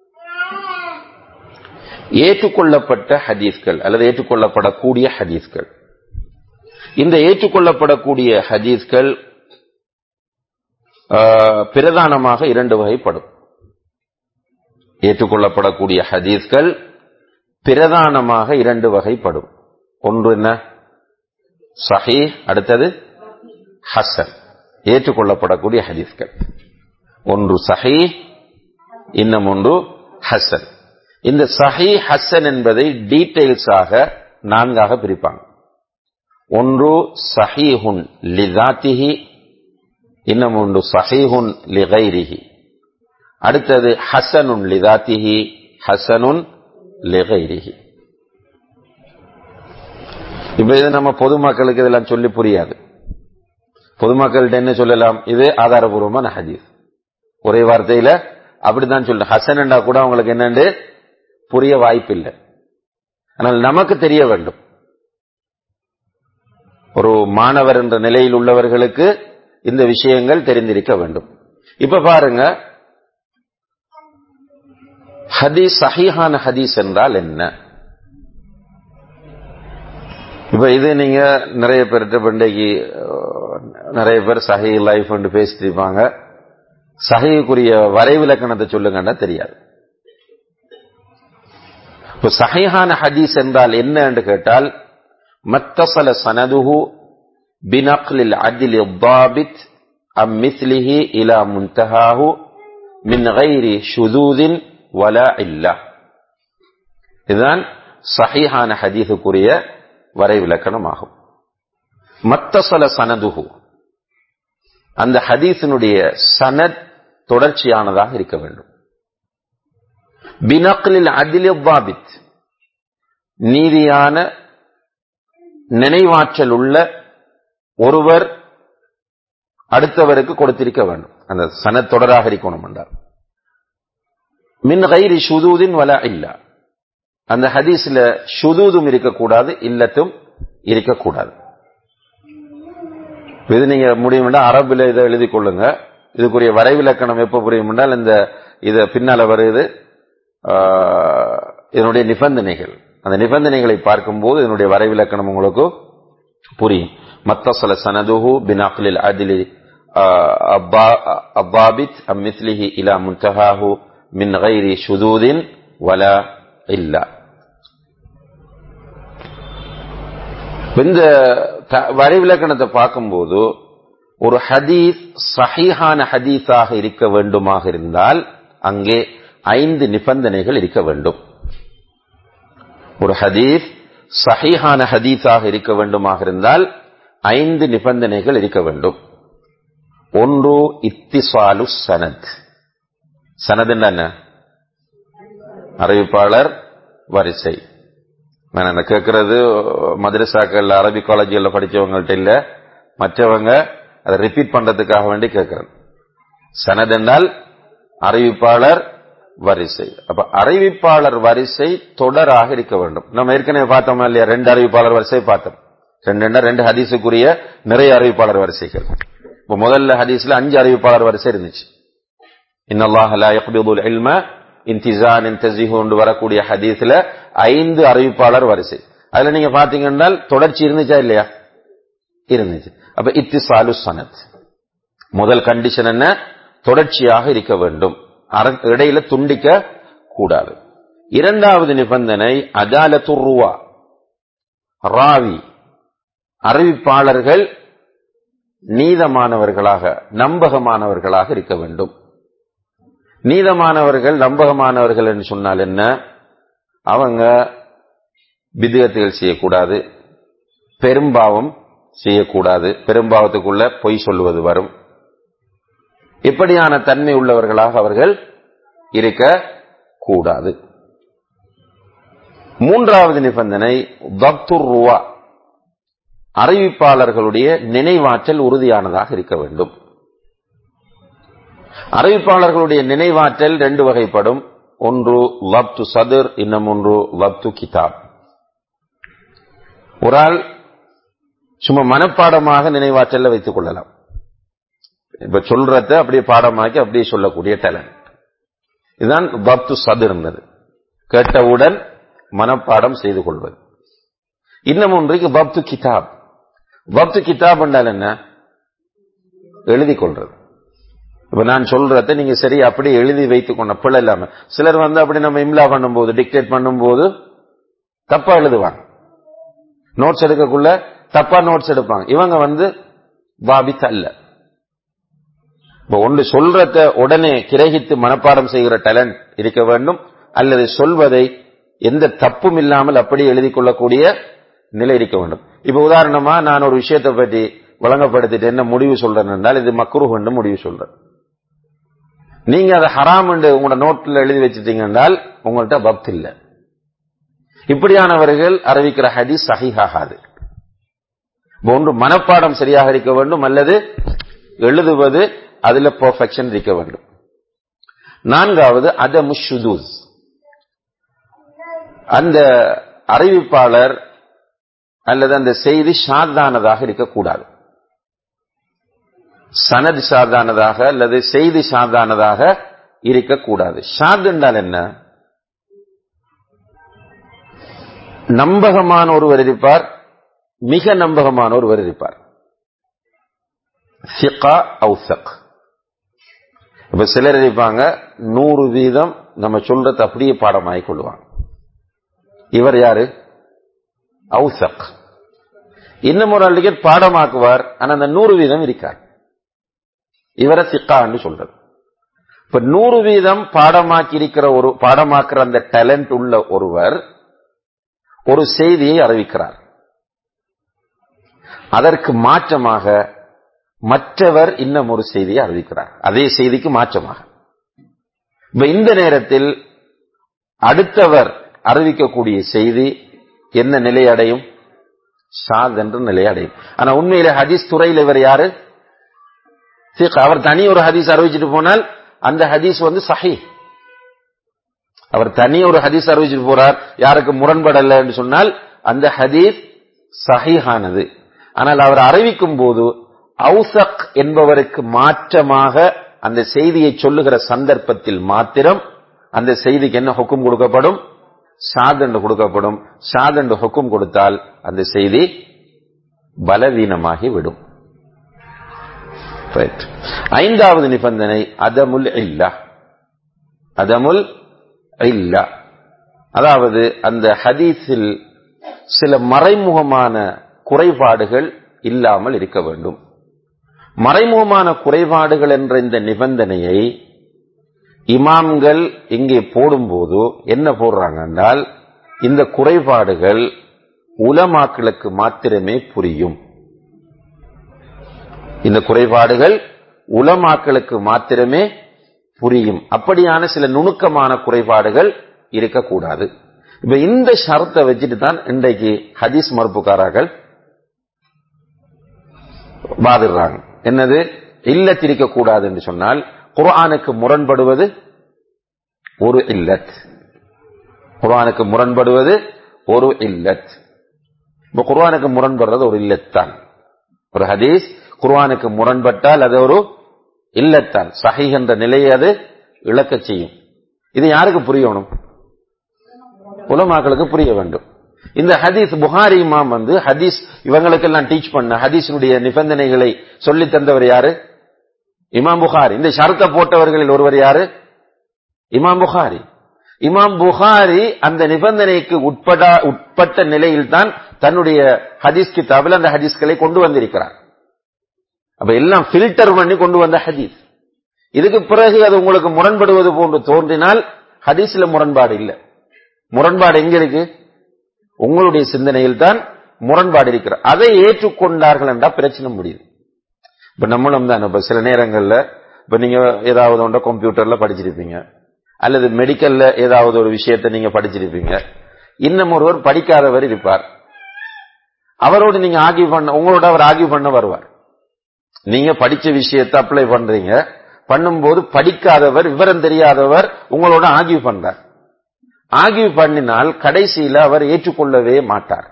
ஏற்றுக்கொள்ளப்பட்ட ஹதீஸ்கள் அல்லது ஏற்றுக்கொள்ளப்படக்கூடிய ஹதீஸ்கள் இந்த ஏற்றுக்கொள்ளப்படக்கூடிய ஹதீஸ்கள் ஆஹ், பிரதானமாக இரண்டு வகைப்படும் ஏற்றுக்கொள்ளப்படக்கூடிய ஹதீஸ்கள் பிரதானமாக இரண்டு வகைப்படும் ஒன்று என்ன சஹீ அடுத்தது ஹசன் ஏற்றுக்கொள்ளப்படக்கூடிய ஹதீஸ்கள் ஒன்று சஹீ இன்னும் ஒன்று ஹசன் இந்த சஹீ ஹசன் என்பதை டீடைல்ஸாக நான்காக பிரிப்பாங்க ஒன்று சஹீஹுன் லிதாத்திஹி இன்னும் ஒன்று சஹீஹுன் லிகைரிஹி அடுத்தது ஹசனுன் லிதாத்திஹி ஹசனுன் லிகைரிஹி இப்ப இது நம்ம பொதுமக்களுக்கு இதெல்லாம் சொல்லி புரியாது பொதுமக்கள்கிட்ட என்ன சொல்லலாம் இது ஆதாரபூர்வமான ஹதீஸ் ஒரே வார்த்தையில அப்படித்தான் சொல்ல ஹசன்டா கூட அவங்களுக்கு என்னன்னு புரிய வாய்ப்பில்லை ஆனால் நமக்கு தெரிய வேண்டும் ஒரு மாணவர் என்ற நிலையில் உள்ளவர்களுக்கு இந்த விஷயங்கள் தெரிந்திருக்க வேண்டும் இப்ப பாருங்க ஹதீஸ் சஹீஹான ஹதீஸ் என்றால் என்ன இப்ப இது நீங்க நிறைய பேர்கிட்ட பண்டைக்கு நிறைய பேர் சஹி லைஃப் பேசிட்டு இருப்பாங்க சஹிக்குரிய வரைவிலக்கணத்தை சொல்லுங்கன்னா தெரியாது இப்ப சஹிஹான ஹதீஸ் என்றால் என்ன என்று கேட்டால் மத்தசல சனதுஹு بنقل العدل الضابط عن مثله إلى منتهاه من غير شذوذ ولا علة இதுதான் சஹீஹான ஹதீஸுக்குரிய வரைவிலக்கணமாகும் மத்தசல சனதுஹு அந்த ஹதீஸினுடைய சனத் தொடர்ச்சியானதாக இருக்க வேண்டும் பினக்லில் அதில் பாபித் நீதியான நினைவாற்றல் உள்ள ஒருவர் அடுத்தவருக்கு கொடுத்திருக்க வேண்டும் அந்த சனத் தொடராக இருக்கணும் என்றார் மின் கைரி ஷுதூதின் வல இல்லா அந்த ஹதீஸ்ல ஷுதூதும் இருக்கக்கூடாது இல்லத்தும் இருக்கக்கூடாது இது நீங்க முடியும்னா அரபுல இதை எழுதி கொள்ளுங்க இதுக்குரிய வரைவிலக்கணம் எப்ப புரியும் என்றால் இந்த இத பின்னால வருது ஆஹ், இதனுடைய நிபந்தனைகள் அந்த நிபந்தனைகளை பார்க்கும்போது இதனுடைய வரைவிலக்கணம் உங்களுக்கு புரியும் மத்தசல சனதுஹு பினாக்லில் அதிலி அப்பாபித் அம்மிஸ்லிஹி இலா முன்தஹாஹு மின் கைரி ஷுதூதின் வலா இல்லா இந்த த- வரைவிலக்கணத்தை பார்க்கும்போது ஒரு ஹதீஸ் சஹீஹான ஹதீஸாக இருக்க வேண்டுமாக இருந்தால் அங்கே ஐந்து நிபந்தனைகள் இருக்க வேண்டும் ஒரு ஹதீஸ் சஹீஹான ஹதீஸாக இருக்க வேண்டுமாக இருந்தால் ஐந்து நிபந்தனைகள் இருக்க வேண்டும் ஒன்று இத்திசாலு சனத் சனத் என்ன அறிவிப்பாளர் வரிசை நான் என்ன கேட்கறது மதரசாக்கள் அரபி காலேஜ்ல படிச்சவங்கள்ட்ட இல்ல மற்றவங்க அதை ரிப்பீட் பண்றதுக்காக வேண்டி கேட்கிறேன் சனத் என்றால் அறிவிப்பாளர் வரிசை அப்ப அறிவிப்பாளர் வரிசை தொடராக இருக்க வேண்டும் நம்ம ஏற்கனவே பார்த்தோமா இல்லையா ரெண்டு அறிவிப்பாளர் வரிசை பார்த்தோம் ரெண்டு ரெண்டு ஹதீஸுக்குரிய நிறைய அறிவிப்பாளர் வரிசைகள் இப்ப முதல்ல ஹதீஸ்ல அஞ்சு அறிவிப்பாளர் வரிசை இருந்துச்சு இன்னல்லாஹ் லா யக்பிதுல் இல்ம இன்திசான் இன்தசிஹு வரக்கூடிய ஹதீஸ்ல ஐந்து அறிவிப்பாளர் வரிசை அதுல நீங்க பாத்தீங்கன்னா தொடர்ச்சி இருந்துச்சா இல்லையா இருந்துச்சு அப்ப இத்திசாலு சனத் முதல் கண்டிஷன் என்ன தொடர்ச்சியாக இருக்க வேண்டும் அர- இடையில துண்டிக்க கூடாது இரண்டாவது நிபந்தனை அதாலத்துருவா ராவி அறிவிப்பாளர்கள் நீதமானவர்களாக நம்பகமானவர்களாக இருக்க வேண்டும் நீதமானவர்கள் நம்பகமானவர்கள் என்று சொன்னால் என்ன அவங்க விதத்துகள் செய்யக்கூடாது பெரும்பாவம் செய்யக்கூடாது பெரும்பாவத்துக்குள்ள பொய் சொல்லுவது வரும் இப்படியான தன்மை உள்ளவர்களாக அவர்கள் இருக்க கூடாது மூன்றாவது நிபந்தனை பக்துர் ருவா அறிவிப்பாளர்களுடைய நினைவாற்றல் உறுதியானதாக இருக்க வேண்டும் அறிவிப்பாளர்களுடைய நினைவாற்றல் ரெண்டு வகைப்படும் ஒன்று லப்து சதுர் இன்னும் ஒன்று லப்து கிதாப் ஒரு ஆள் சும்மா மனப்பாடமாக நினைவாற்றல வைத்துக் கொள்ளலாம் இப்ப சொல்றத அப்படியே பாடமாக்கி அப்படியே சொல்லக்கூடிய டேலண்ட் இதுதான் பப்து சதுர்ன்றது கேட்டவுடன் மனப்பாடம் செய்து கொள்வது இன்னும் ஒன்றைக்கு பப்து கிதாப் பப்து கிதாப் என்றால் என்ன எழுதி கொள்றது இப்ப நான் சொல்றத நீங்க சரி அப்படி எழுதி வைத்துக் கொண்ட பிள்ளை இல்லாம சிலர் வந்து அப்படி நம்ம இம்லா பண்ணும்போது டிக்டேட் பண்ணும்போது தப்பா எழுதுவாங்க நோட்ஸ் எடுக்கக்குள்ள தப்பா நோட்ஸ் எடுப்பாங்க இவங்க வந்து பாபித் அல்ல இப்ப ஒன்று சொல்றத உடனே கிரகித்து மனப்பாடம் செய்கிற டேலண்ட் இருக்க வேண்டும் அல்லது சொல்வதை எந்த தப்பும் இல்லாமல் அப்படி எழுதி கொள்ளக்கூடிய நிலை இருக்க வேண்டும் இப்ப உதாரணமா நான் ஒரு விஷயத்தை பற்றி வழங்கப்படுத்திட்டு என்ன முடிவு சொல்றேன் என்றால் இது மக்ரூஹ் என்று முடிவு சொல்றேன் நீங்க அதை ஹராம் என்று உங்களோட நோட்டில் எழுதி வச்சிட்டீங்க என்றால் உங்கள்கிட்ட பக்த் இல்லை இப்படியானவர்கள் அறிவிக்கிற ஹதீஸ் சஹிஹாகாது இப்ப ஒன்று மனப்பாடம் சரியாக இருக்க வேண்டும் அல்லது எழுதுவது அதுல பெர்ஃபெக்ஷன் இருக்க வேண்டும் நான்காவது அதமு ஷுதூஸ் அந்த அறிவிப்பாளர் அல்லது அந்த செய்தி ஷாதானதாக இருக்கக்கூடாது சனது சாதானதாக அல்லது செய்தி சாதானதாக இருக்கக்கூடாது ஷாத் என்றால் என்ன நம்பகமான ஒருவர் இருப்பார் மிக நம்பகமான ஒருவர் இருப்பார் சிகா அவுசக் இப்ப சிலர் இருப்பாங்க நூறு வீதம் நம்ம சொல்றது அப்படியே பாடமாகிக் கொள்வாங்க இவர் யாரு அவுசக் இன்னும் ஒரு ஆள் பாடமாக்குவார் ஆனா அந்த நூறு வீதம் இருக்கார் இவரை சிக்கா என்று சொல்றது இப்ப நூறு வீதம் பாடமாக்கி இருக்கிற ஒரு பாடமாக்குற அந்த டேலண்ட் உள்ள ஒருவர் ஒரு செய்தியை அறிவிக்கிறார் அதற்கு மாற்றமாக மற்றவர் இன்னும் ஒரு செய்தியை அறிவிக்கிறார் அதே செய்திக்கு மாற்றமாக இப்ப இந்த நேரத்தில் அடுத்தவர் அறிவிக்கக்கூடிய செய்தி என்ன நிலை அடையும் ஷாத் என்ற நிலை அடையும் ஆனா உண்மையில ஹதீஸ் துறையில் இவர் யாரு சிக். அவர் தனி ஒரு ஹதீஸ் அறிவிச்சிட்டு போனால் அந்த ஹதீஸ் வந்து சஹி அவர் தனி ஒரு ஹதீஸ் அறிவிச்சிட்டு போறார் யாருக்கு முரண்படல என்று சொன்னால் அந்த ஹதீஸ் சஹிஹானது ஆனால் அவர் அறிவிக்கும் போது அவுசக் என்பவருக்கு மாற்றமாக அந்த செய்தியை சொல்லுகிற சந்தர்ப்பத்தில் மாத்திரம் அந்த செய்திக்கு என்ன ஹுக்கும் கொடுக்கப்படும் சாதண்டு கொடுக்கப்படும் சாதண்டு ஹுக்கும் கொடுத்தால் அந்த செய்தி பலவீனமாகி விடும் Right. ஐந்தாவது நிபந்தனை அதமுல் இல்லா அதமுல் இல்லா அதாவது அந்த ஹதீஸில் சில மறைமுகமான குறைபாடுகள் இல்லாமல் இருக்க வேண்டும் மறைமுகமான குறைபாடுகள் என்ற இந்த நிபந்தனையை இமாம்கள் இங்கே போடும்போது என்ன போடுறாங்க என்றால் இந்த குறைபாடுகள் உலமாக்களுக்கு மாத்திரமே புரியும் இந்த குறைபாடுகள் உலமாக்களுக்கு மாத்திரமே புரியும் அப்படியான சில நுணுக்கமான குறைபாடுகள் இருக்கக்கூடாது இப்ப இந்த ஷரத்தை வச்சுட்டு தான் இன்றைக்கு ஹதீஸ் மறுப்புக்காரர்கள் வாதிடுறாங்க என்னது இல்லத்திருக்க கூடாது என்று சொன்னால் குர்ஆனுக்கு முரண்படுவது ஒரு இல்லத் குர்ஆனுக்கு முரண்படுவது ஒரு இல்லத் இப்ப குர்ஆனுக்கு முரண்படுறது ஒரு இல்லத்தான் ஒரு ஹதீஸ் குர்ஆனுக்கு முரண்பட்டால் அது ஒரு இல்லத்தான் சஹி என்ற நிலையை அது இழக்கச் செய்யும் இது யாருக்கு புரியணும் உலமாக்களுக்கு புரிய வேண்டும் இந்த ஹதீஸ் புகாரி இமாம் வந்து ஹதீஸ் இவங்களுக்கெல்லாம் டீச் பண்ண ஹதீஸினுடைய நிபந்தனைகளை சொல்லி தந்தவர் யாரு இமாம் புகாரி இந்த ஷரத்தை போட்டவர்களில் ஒருவர் யாரு இமாம் புகாரி இமாம் புகாரி அந்த நிபந்தனைக்கு உட்பட உட்பட்ட நிலையில் தான் தன்னுடைய ஹதீஸ் கிதாபில் அந்த ஹதீஸ்களை கொண்டு வந்திருக்கிறார் அப்ப எல்லாம் பில்டர் பண்ணி கொண்டு வந்த ஹதீஸ் இதுக்கு பிறகு அது உங்களுக்கு முரண்படுவது போன்று தோன்றினால் ஹதீஸ்ல முரண்பாடு இல்லை முரண்பாடு எங்க இருக்கு உங்களுடைய சிந்தனையில் தான் முரண்பாடு இருக்கிற அதை ஏற்றுக்கொண்டார்கள் என்றா பிரச்சனை முடியுது இப்ப நம்மளும் தான் இப்ப சில நேரங்கள்ல இப்ப நீங்க ஏதாவது ஒன்ற கம்ப்யூட்டர்ல படிச்சிருப்பீங்க அல்லது மெடிக்கல்ல ஏதாவது ஒரு விஷயத்தை நீங்க படிச்சிருப்பீங்க இன்னும் ஒருவர் படிக்காதவர் இருப்பார் அவரோடு நீங்க ஆகிய பண்ண உங்களோட அவர் ஆகிய பண்ண வருவார் நீங்க படிச்ச விஷயத்தை அப்ளை பண்றீங்க பண்ணும்போது படிக்காதவர் விவரம் தெரியாதவர் உங்களோட ஆகிய பண்றார் ஆகிய பண்ணினால் கடைசியில அவர் ஏற்றுக்கொள்ளவே மாட்டார்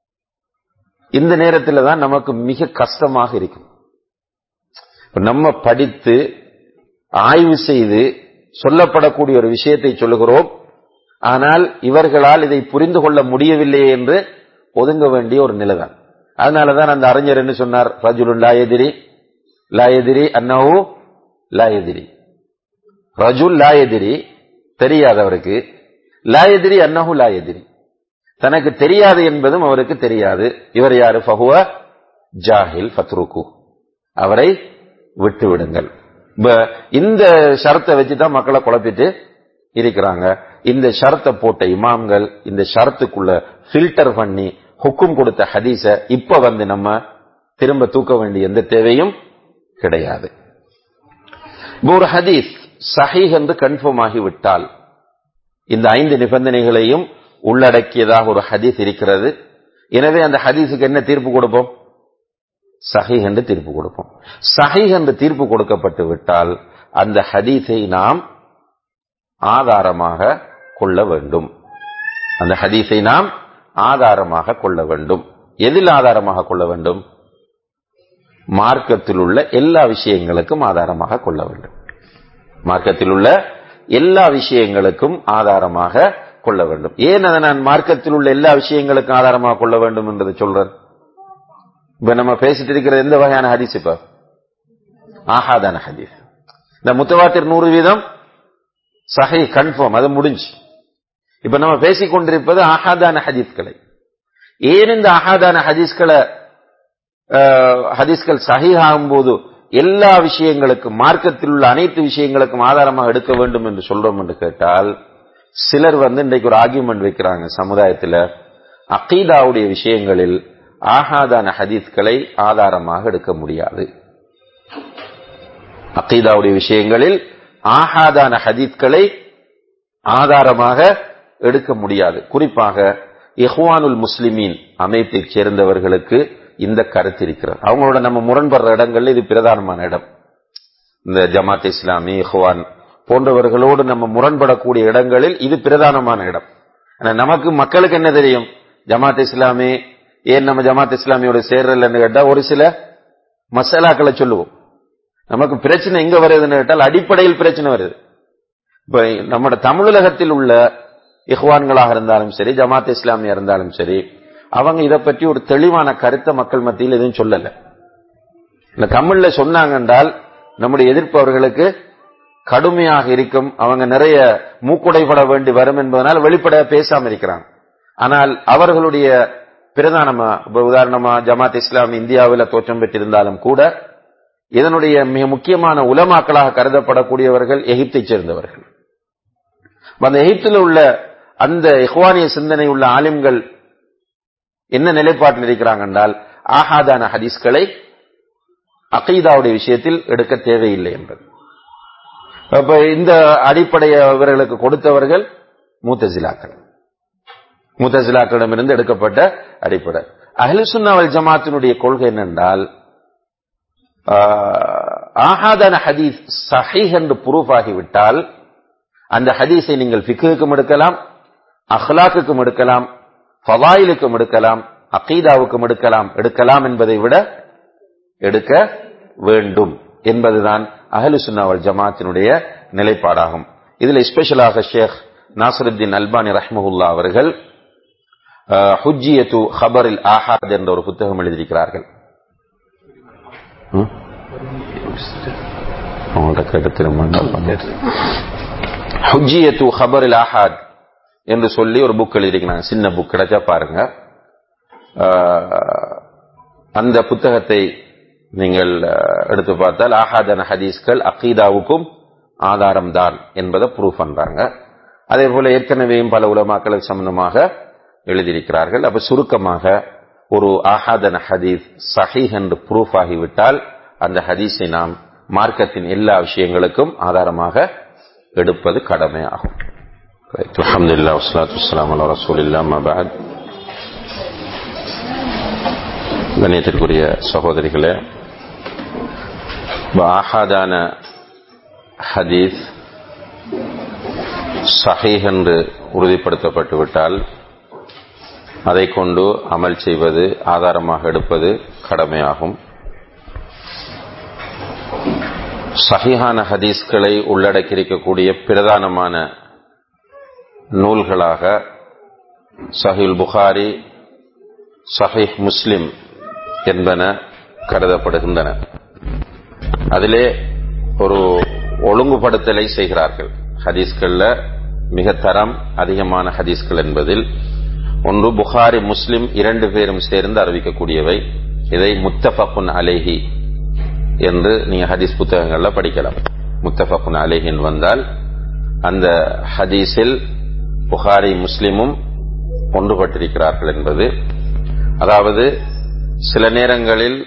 இந்த நேரத்தில் தான் நமக்கு மிக கஷ்டமாக இருக்கும் நம்ம படித்து ஆய்வு செய்து சொல்லப்படக்கூடிய ஒரு விஷயத்தை சொல்லுகிறோம் ஆனால் இவர்களால் இதை புரிந்து கொள்ள முடியவில்லை என்று ஒதுங்க வேண்டிய ஒரு நிலைதான் அதனாலதான் அந்த அறிஞர் என்ன சொன்னார் ரஜுலுன் லாயதிரி லாயதிரி அன்னஹு லாயதிரி ரஜுல் லாயதிரி தெரியாதவருக்கு லாயதிரி அன்னஹு லாயதிரி தனக்கு தெரியாது என்பதும் அவருக்கு தெரியாது இவர் யாரு ஃபஹுவ ஜாஹில் ஃபத்ருக்கு அவரை விட்டு விடுங்கள் இந்த ஷரத்தை வச்சுதான் மக்களை குழப்பிட்டு இருக்கிறாங்க இந்த ஷரத்தை போட்ட இமாம்கள் இந்த ஷரத்துக்குள்ள ஃபில்டர் பண்ணி ஹுக்கும் கொடுத்த ஹதீஸ இப்ப வந்து நம்ம திரும்ப தூக்க வேண்டிய எந்த தேவையும் கிடையாது ஒரு ஹதீஸ் சஹீஹ் என்று கன்ஃபார்ம் ஆகிவிட்டால் இந்த ஐந்து நிபந்தனைகளையும் உள்ளடக்கியதாக ஒரு ஹதீஸ் இருக்கிறது எனவே அந்த ஹதீஸுக்கு என்ன தீர்ப்பு கொடுப்போம் சஹி என்று தீர்ப்பு கொடுப்போம் சஹி என்று தீர்ப்பு கொடுக்கப்பட்டு விட்டால் அந்த ஹதீஸை நாம் ஆதாரமாக கொள்ள வேண்டும் அந்த ஹதீஸை நாம் ஆதாரமாக கொள்ள வேண்டும் எதில் ஆதாரமாக கொள்ள வேண்டும் மார்க்கத்தில் உள்ள எல்லா விஷயங்களுக்கும் ஆதாரமாக கொள்ள வேண்டும் மார்க்கத்தில் உள்ள எல்லா விஷயங்களுக்கும் ஆதாரமாக கொள்ள வேண்டும் ஏன் அதை நான் மார்க்கத்தில் உள்ள எல்லா விஷயங்களுக்கும் ஆதாரமாக கொள்ள வேண்டும் என்பதை சொல்றேன் இப்ப நம்ம பேசிட்டு இருக்கிறது எந்த வகையான ஹதீஸ் இப்ப ஆஹாதான ஹதீஸ் இந்த முத்தவாத்திர் நூறு வீதம் சஹை கன்ஃபார்ம் அது முடிஞ்சு இப்ப நம்ம பேசிக் கொண்டிருப்பது ஆஹாதான ஹதீஸ்களை ஏன் இந்த ஆஹாதான ஹதீஸ்களை ஹதீஸ்கள் சஹி ஆகும்போது எல்லா விஷயங்களுக்கும் மார்க்கத்தில் உள்ள அனைத்து விஷயங்களுக்கும் ஆதாரமாக எடுக்க வேண்டும் என்று சொல்றோம் என்று கேட்டால் சிலர் வந்து இன்றைக்கு ஒரு ஆர்கியூமெண்ட் வைக்கிறாங்க சமுதாயத்தில் அகீதாவுடைய விஷயங்களில் ஆஹாதான ஹதீஸ்களை ஆதாரமாக எடுக்க முடியாது அகீதாவுடைய விஷயங்களில் ஆஹாதான ஹதீஸ்களை ஆதாரமாக எடுக்க முடியாது குறிப்பாக இஹ்வானுல் முஸ்லிமீன் அமைப்பைச் சேர்ந்தவர்களுக்கு இந்த கருத்து இருக்கிறது அவங்களோட நம்ம முரண்படுற இடங்கள்ல இது பிரதானமான இடம் இந்த ஜமாத் இஸ்லாமி இஹ்வான் போன்றவர்களோடு நம்ம முரண்படக்கூடிய இடங்களில் இது பிரதானமான இடம் நமக்கு மக்களுக்கு என்ன தெரியும் ஜமாத் இஸ்லாமி ஏன் நம்ம ஜமாத் இஸ்லாமியோட சேர்றலன்னு கேட்டா ஒரு சில மசாலாக்களை சொல்லுவோம் நமக்கு பிரச்சனை எங்க வருதுன்னு கேட்டால் அடிப்படையில் பிரச்சனை வருது இப்ப நம்ம தமிழகத்தில் உள்ள இஹ்வான்களாக இருந்தாலும் சரி ஜமாத் இஸ்லாமியா இருந்தாலும் சரி அவங்க இதை பற்றி ஒரு தெளிவான கருத்தை மக்கள் மத்தியில் எதுவும் சொல்லல இந்த தமிழ்ல சொன்னாங்க என்றால் நம்முடைய எதிர்ப்பு அவர்களுக்கு கடுமையாக இருக்கும் அவங்க நிறைய மூக்குடைப்பட வேண்டி வரும் என்பதனால் வெளிப்படையா பேசாம இருக்கிறாங்க ஆனால் அவர்களுடைய பிரதானமா உதாரணமா ஜமாத் இஸ்லாம் இந்தியாவில் தோற்றம் பெற்றிருந்தாலும் கூட இதனுடைய மிக முக்கியமான உலமாக்களாக கருதப்படக்கூடியவர்கள் எகிப்தை சேர்ந்தவர்கள் அந்த எகிப்தில் உள்ள அந்த இஹ்வானிய சிந்தனை உள்ள ஆலிம்கள் என்ன நிலைப்பாட்டில் இருக்கிறாங்க என்றால் ஆஹாதான ஹதீஸ்களை அகைதாவுடைய விஷயத்தில் எடுக்க தேவையில்லை என்பது அப்ப இந்த அடிப்படையை அவர்களுக்கு கொடுத்தவர்கள் மூத்தசிலாக்கள் மூத்தசிலாக்களிடமிருந்து எடுக்கப்பட்ட அடிப்படை அஹ்லுசுன்னாவல் ஜமாத்தினுடைய கொள்கை என்னென்றால் ஆஹாதான ஹதீஸ் சஹீஹ் என்று ப்ரூஃப் ஆகிவிட்டால் அந்த ஹதீஸை நீங்கள் ஃபிக்குக்கும் எடுக்கலாம் அஹ்லாக்குக்கும் எடுக்கலாம் ஃபவாயிலுக்கும் எடுக்கலாம் அகீதாவுக்கும் எடுக்கலாம் எடுக்கலாம் என்பதை விட எடுக்க வேண்டும் என்பதுதான் அஹலு சுன்னாவல் ஜமாத்தினுடைய நிலைப்பாடாகும் இதுல ஸ்பெஷலாக ஷேக் நாசருத்தீன் அல்பானி ரஹ்மஹுல்லா அவர்கள் ஹுஜியத்து ஹபரில் ஆஹாத் என்ற ஒரு புத்தகம் எழுதியிருக்கிறார்கள் அவங்கள்ட்ட கேட்டு திரும்ப ஹுஜியத்து ஹபரில் ஆஹாத் என்று சொல்லி ஒரு புக் எழுதியிருக்கிறாங்க சின்ன புக் கிடைச்சா பாருங்க அந்த புத்தகத்தை நீங்கள் எடுத்து பார்த்தால் ஆஹாதன ஹதீஸ்கள் அகீதாவுக்கும் ஆதாரம் தான் என்பதை ப்ரூஃப் பண்றாங்க அதே போல ஏற்கனவேயும் பல உலமாக்களுக்கு சம்பந்தமாக எழுதியிருக்கிறார்கள் அப்ப சுருக்கமாக ஒரு ஆஹாதன ஹதீஸ் சஹீஹ் என்று ப்ரூஃப் ஆகிவிட்டால் அந்த ஹதீஸை நாம் மார்க்கத்தின் எல்லா விஷயங்களுக்கும் ஆதாரமாக எடுப்பது கடமையாகும் அலமதுல்லா வஸ்லாத்து வலாம் அலா ரசூலில்லா மபாத் கண்ணியத்திற்குரிய சகோதரிகளே ஆஹாதான ஹதீஸ் சஹீஹ் என்று உறுதிப்படுத்தப்பட்டு விட்டால் அதை கொண்டு அமல் செய்வது ஆதாரமாக எடுப்பது கடமையாகும் சஹிஹான ஹதீஸ்களை உள்ளடக்கியிருக்கக்கூடிய பிரதானமான நூல்களாக சஹில் புகாரி சஹீஹ் முஸ்லிம் என்பன கருதப்படுகின்றன அதிலே ஒரு ஒழுங்குபடுத்தலை செய்கிறார்கள் ஹதீஸ்கள்ல மிக தரம் அதிகமான ஹதீஸ்கள் என்பதில் ஒன்று புகாரி முஸ்லிம் இரண்டு பேரும் சேர்ந்து அறிவிக்கக்கூடியவை இதை முத்தபக்குன் அலேஹி என்று நீங்க ஹதீஸ் புத்தகங்கள்ல படிக்கலாம் முத்தபக்குன் அலேஹின் வந்தால் அந்த ஹதீஸில் புகாரி முஸ்லிமும் ஒன்றுபட்டிருக்கிறார்கள் என்பது அதாவது சில நேரங்களில்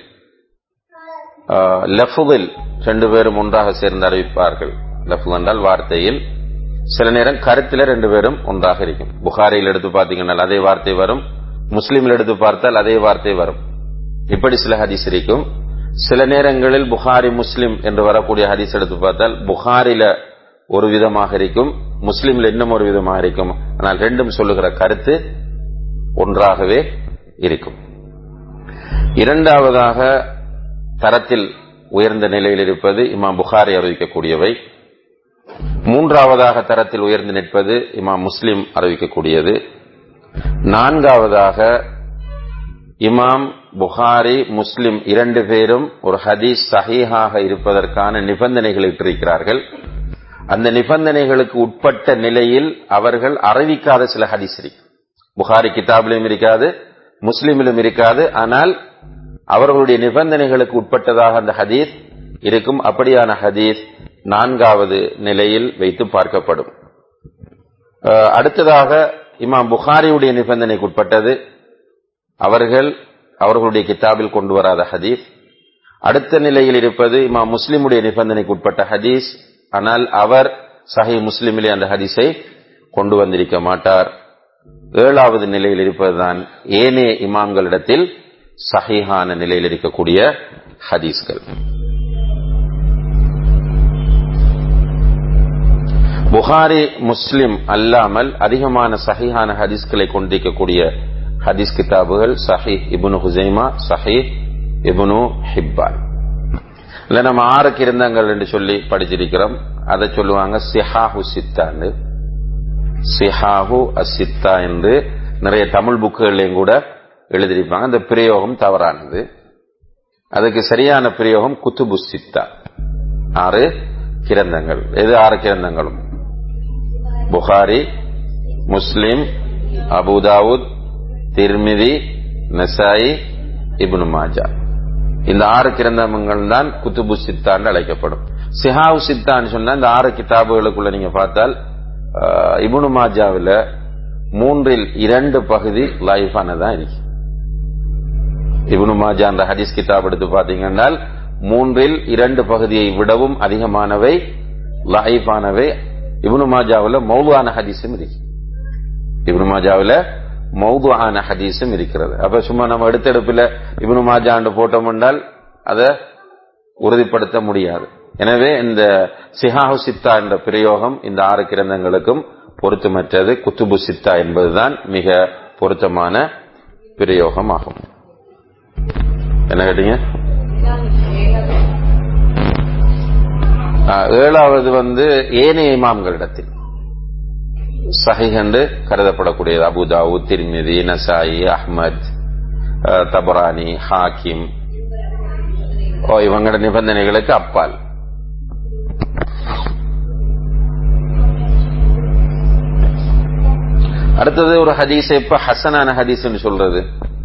லஃபுவில் ரெண்டு பேரும் ஒன்றாக சேர்ந்து அறிவிப்பார்கள் லஃபு என்றால் வார்த்தையில் சில நேரம் கருத்தில் ரெண்டு பேரும் ஒன்றாக இருக்கும் புகாரியில் எடுத்து பார்த்தீங்கன்னா அதே வார்த்தை வரும் முஸ்லீமில் எடுத்து பார்த்தால் அதே வார்த்தை வரும் இப்படி சில ஹதீஸ் இருக்கும் சில நேரங்களில் புகாரி முஸ்லிம் என்று வரக்கூடிய ஹதீஸ் எடுத்து பார்த்தால் புகாரில ஒரு விதமாக இருக்கும் முஸ்லீம்ல இன்னும் ஒரு விதமாக இருக்கும் ஆனால் ரெண்டும் சொல்லுகிற கருத்து ஒன்றாகவே இருக்கும் இரண்டாவதாக தரத்தில் உயர்ந்த நிலையில் இருப்பது இமாம் புகாரி அறிவிக்கக்கூடியவை மூன்றாவதாக தரத்தில் உயர்ந்து நிற்பது இமாம் முஸ்லிம் அறிவிக்கக்கூடியது நான்காவதாக இமாம் புகாரி முஸ்லிம் இரண்டு பேரும் ஒரு ஹதீஸ் சஹீஹாக இருப்பதற்கான நிபந்தனைகள் இட்டிருக்கிறார்கள் அந்த நிபந்தனைகளுக்கு உட்பட்ட நிலையில் அவர்கள் அறிவிக்காத சில ஹதீஸ் இருக்கு புகாரி கிதாபிலும் இருக்காது முஸ்லிமிலும் இருக்காது ஆனால் அவர்களுடைய நிபந்தனைகளுக்கு உட்பட்டதாக அந்த ஹதீஸ் இருக்கும் அப்படியான ஹதீஸ் நான்காவது நிலையில் வைத்து பார்க்கப்படும் அடுத்ததாக இமாம் புகாரியுடைய நிபந்தனைக்கு உட்பட்டது அவர்கள் அவர்களுடைய கிதாபில் கொண்டு வராத ஹதீஸ் அடுத்த நிலையில் இருப்பது இமாம் முஸ்லிமுடைய நிபந்தனைக்கு உட்பட்ட ஹதீஸ் ஆனால் அவர் சஹி முஸ்லிமிலே அந்த ஹதீஸை கொண்டு வந்திருக்க மாட்டார் ஏழாவது நிலையில் இருப்பதுதான் ஏனே இமாம்களிடத்தில் சஹீஹான நிலையில் இருக்கக்கூடிய ஹதீஸ்கள் புகாரி முஸ்லிம் அல்லாமல் அதிகமான சஹீஹான ஹதீஸ்களை கொண்டிருக்கக்கூடிய ஹதீஸ் கிதாபுகள் சஹீஹ் இபுனு ஹுசைமா சஹீஹ் இபுனு ஹிப்பான் இல்ல நம்ம ஆறு கிரந்தங்கள் என்று சொல்லி படிச்சிருக்கிறோம் அதை சொல்லுவாங்க சிஹாஹு சித்தான்னு சிஹாஹு அசித்தா என்று நிறைய தமிழ் புக்குகள்லையும் கூட எழுதியிருப்பாங்க அந்த பிரயோகம் தவறானது அதுக்கு சரியான பிரயோகம் குத்துபு சித்தா ஆறு கிரந்தங்கள் எது ஆறு கிரந்தங்களும் புகாரி முஸ்லிம் அபுதாவுத் திர்மிதி நசாயி இப்னு மாஜா இந்த ஆறு கிரந்தங்கள் தான் குத்துபு சித்தான்னு அழைக்கப்படும் சிஹாவு சித்தான்னு சொன்னா இந்த ஆறு கிதாபுகளுக்குள்ள நீங்க பார்த்தால் இபுனு மாஜாவில் மூன்றில் இரண்டு பகுதி லைஃபானதான் இருக்கு இபுனு மாஜா அந்த ஹதீஸ் கிதாப் எடுத்து பாத்தீங்கன்னா மூன்றில் இரண்டு பகுதியை விடவும் அதிகமானவை லைஃபானவை இபுனு மாஜாவில் மௌதுவான ஹதீஸும் இருக்கு இபுனு மாஜாவில் மௌதுவான ஹதீஸும் இருக்கிறது அப்ப சும்மா நம்ம எடுத்தெடுப்பில் இபுனு மாஜாண்டு போட்டோம் என்றால் அதை உறுதிப்படுத்த முடியாது எனவே இந்த சிஹாஹு சித்தா என்ற பிரயோகம் இந்த ஆறு கிரந்தங்களுக்கும் பொருத்தமற்றது குத்துபு சித்தா என்பதுதான் மிக பொருத்தமான பிரயோகம் ஆகும் என்ன கேட்டீங்க ஏழாவது வந்து ஏனைய இமாம்களிடத்தில் சஹிஹ் என்று கருதப்படக்கூடியது அபுதாவு திருமிதி நசாயி அஹ்மத் தபரானி ஹாக்கிம் ஓ இவங்களோட நிபந்தனைகளுக்கு அப்பால் அடுத்தது ஒரு ஹதீஸ் எப்ப ஹசனான ஹதீஸ் சொல்றது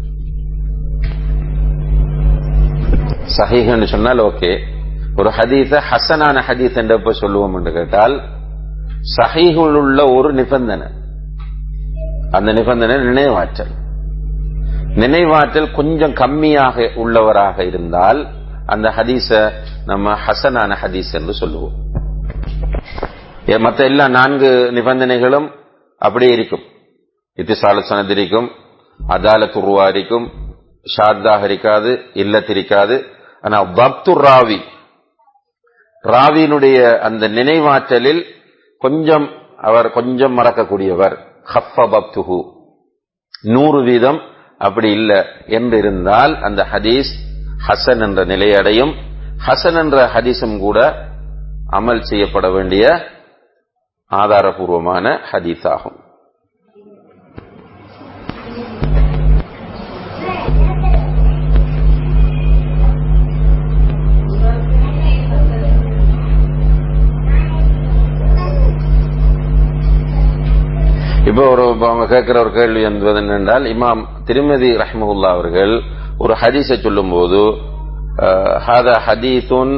சஹீஹ் சொன்னால் ஓகே ஒரு ஹதீஸ ஹசனான ஹதீஸ் என்று எப்ப சொல்லுவோம் என்று கேட்டால் சஹீஹுள் உள்ள ஒரு நிபந்தனை அந்த நிபந்தனை நினைவாற்றல் நினைவாற்றல் கொஞ்சம் கம்மியாக உள்ளவராக இருந்தால் அந்த ஹதீஸ நம்ம ஹசனான ஹதீஸ் என்று சொல்லுவோம் மற்ற எல்லா நான்கு நிபந்தனைகளும் அப்படியே இருக்கும் இத்திசால சனத் இருக்கும் அதாலத் உருவா இருக்கும் ஷாத்தாக இருக்காது இல்லத்திருக்காது ஆனா பப்து ராவி ராவியினுடைய அந்த நினைவாற்றலில் கொஞ்சம் அவர் கொஞ்சம் மறக்கக்கூடியவர் ஹப்ப பப்துஹு நூறு வீதம் அப்படி இல்லை என்று இருந்தால் அந்த ஹதீஸ் ஹசன் என்ற நிலையடையும் ஹசன் என்ற ஹதீஸும் கூட அமல் செய்யப்பட வேண்டிய ஆதாரபூர்வமான ஹதீஸ் ஆகும் இப்போ ஒரு அவங்க கேட்கிற ஒரு கேள்வி என்பது என்னென்றால் இமாம் திருமதி ரஹ்மகுல்லா அவர்கள் ஒரு ஹதீஸை சொல்லும் போது ஹாதா ஹதீசுன்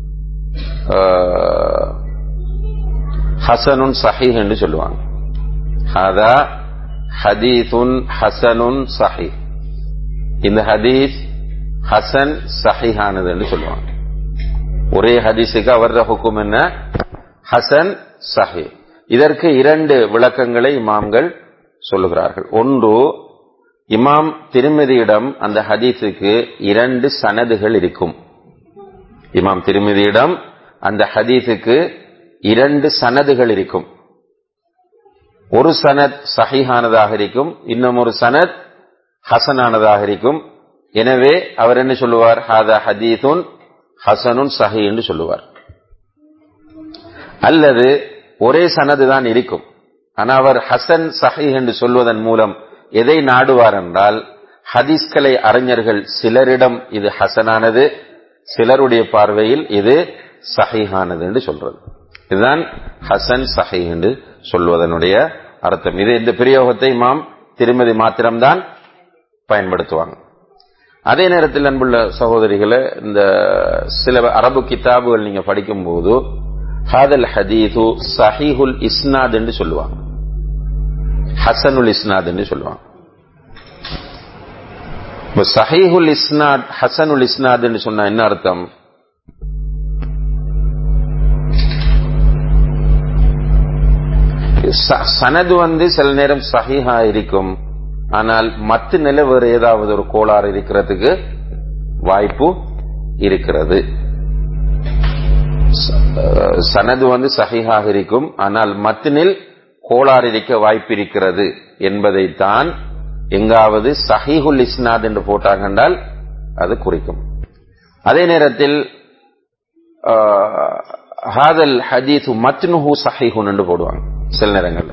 ஹசனுன் சஹீஹ் என்று சொல்லுவாங்க ஹாதா ஹதீசுன் ஹசனுன் சஹி இந்த ஹதீஸ் ஹசன் சஹிஹானது என்று சொல்லுவாங்க ஒரே ஹதீஸுக்கு அவரது ஹுக்கும் என்ன ஹசன் சஹி இதற்கு இரண்டு விளக்கங்களை இமாம்கள் சொல்லுகிறார்கள் ஒன்று இமாம் திருமதியிடம் அந்த ஹதீஸுக்கு இரண்டு சனதுகள் இருக்கும் இமாம் திருமதியிடம் அந்த ஹதீஸுக்கு இரண்டு சனதுகள் இருக்கும் ஒரு சனத் சஹிஹானதாக இருக்கும் இன்னும் ஒரு சனத் ஹசனானதாக இருக்கும் எனவே அவர் என்ன சொல்லுவார் ஹாதா ஹதீதுன் ஹசனுன் சஹி என்று சொல்லுவார் அல்லது ஒரே சனது தான் இருக்கும் ஆனா அவர் ஹசன் சஹி என்று சொல்வதன் மூலம் எதை நாடுவார் என்றால் ஹதீஸ்கலை அறிஞர்கள் சிலரிடம் இது ஹசனானது சிலருடைய பார்வையில் இது சஹிஹானது என்று சொல்றது இதுதான் ஹசன் சஹி என்று சொல்வதனுடைய அர்த்தம் இது இந்த பிரயோகத்தை மாம் திருமதி மாத்திரம்தான் பயன்படுத்துவாங்க அதே நேரத்தில் அன்புள்ள சகோதரிகளை இந்த சில அரபு கிதாபுகள் நீங்க படிக்கும் போது ஹாதல் ஹதீது சஹீஹுல் இஸ்னாத் என்று சொல்லுவாங்க ஹசனுல் இஸ்னாத் என்று சொல்லுவாங்க சஹீஹுல் இஸ்னாத் ஹசனுல் இஸ்னாத் என்று சொன்னா என்ன அர்த்தம் சனது வந்து சில நேரம் சஹீஹா இருக்கும் ஆனால் மத்து நிலை வேறு ஏதாவது ஒரு கோளாறு இருக்கிறதுக்கு வாய்ப்பு இருக்கிறது சனது வந்து சஹிஹாக இருக்கும் ஆனால் மத்தினில் கோளாறு இருக்க வாய்ப்பு இருக்கிறது என்பதைத்தான் எங்காவது சஹிஹுல் இஸ்னாத் என்று போட்டாங்க என்றால் அது குறிக்கும் அதே நேரத்தில் ஹாதல் ஹதீஸ் மத்னுஹு சஹீஹுன் என்று போடுவாங்க சில நேரங்கள்ல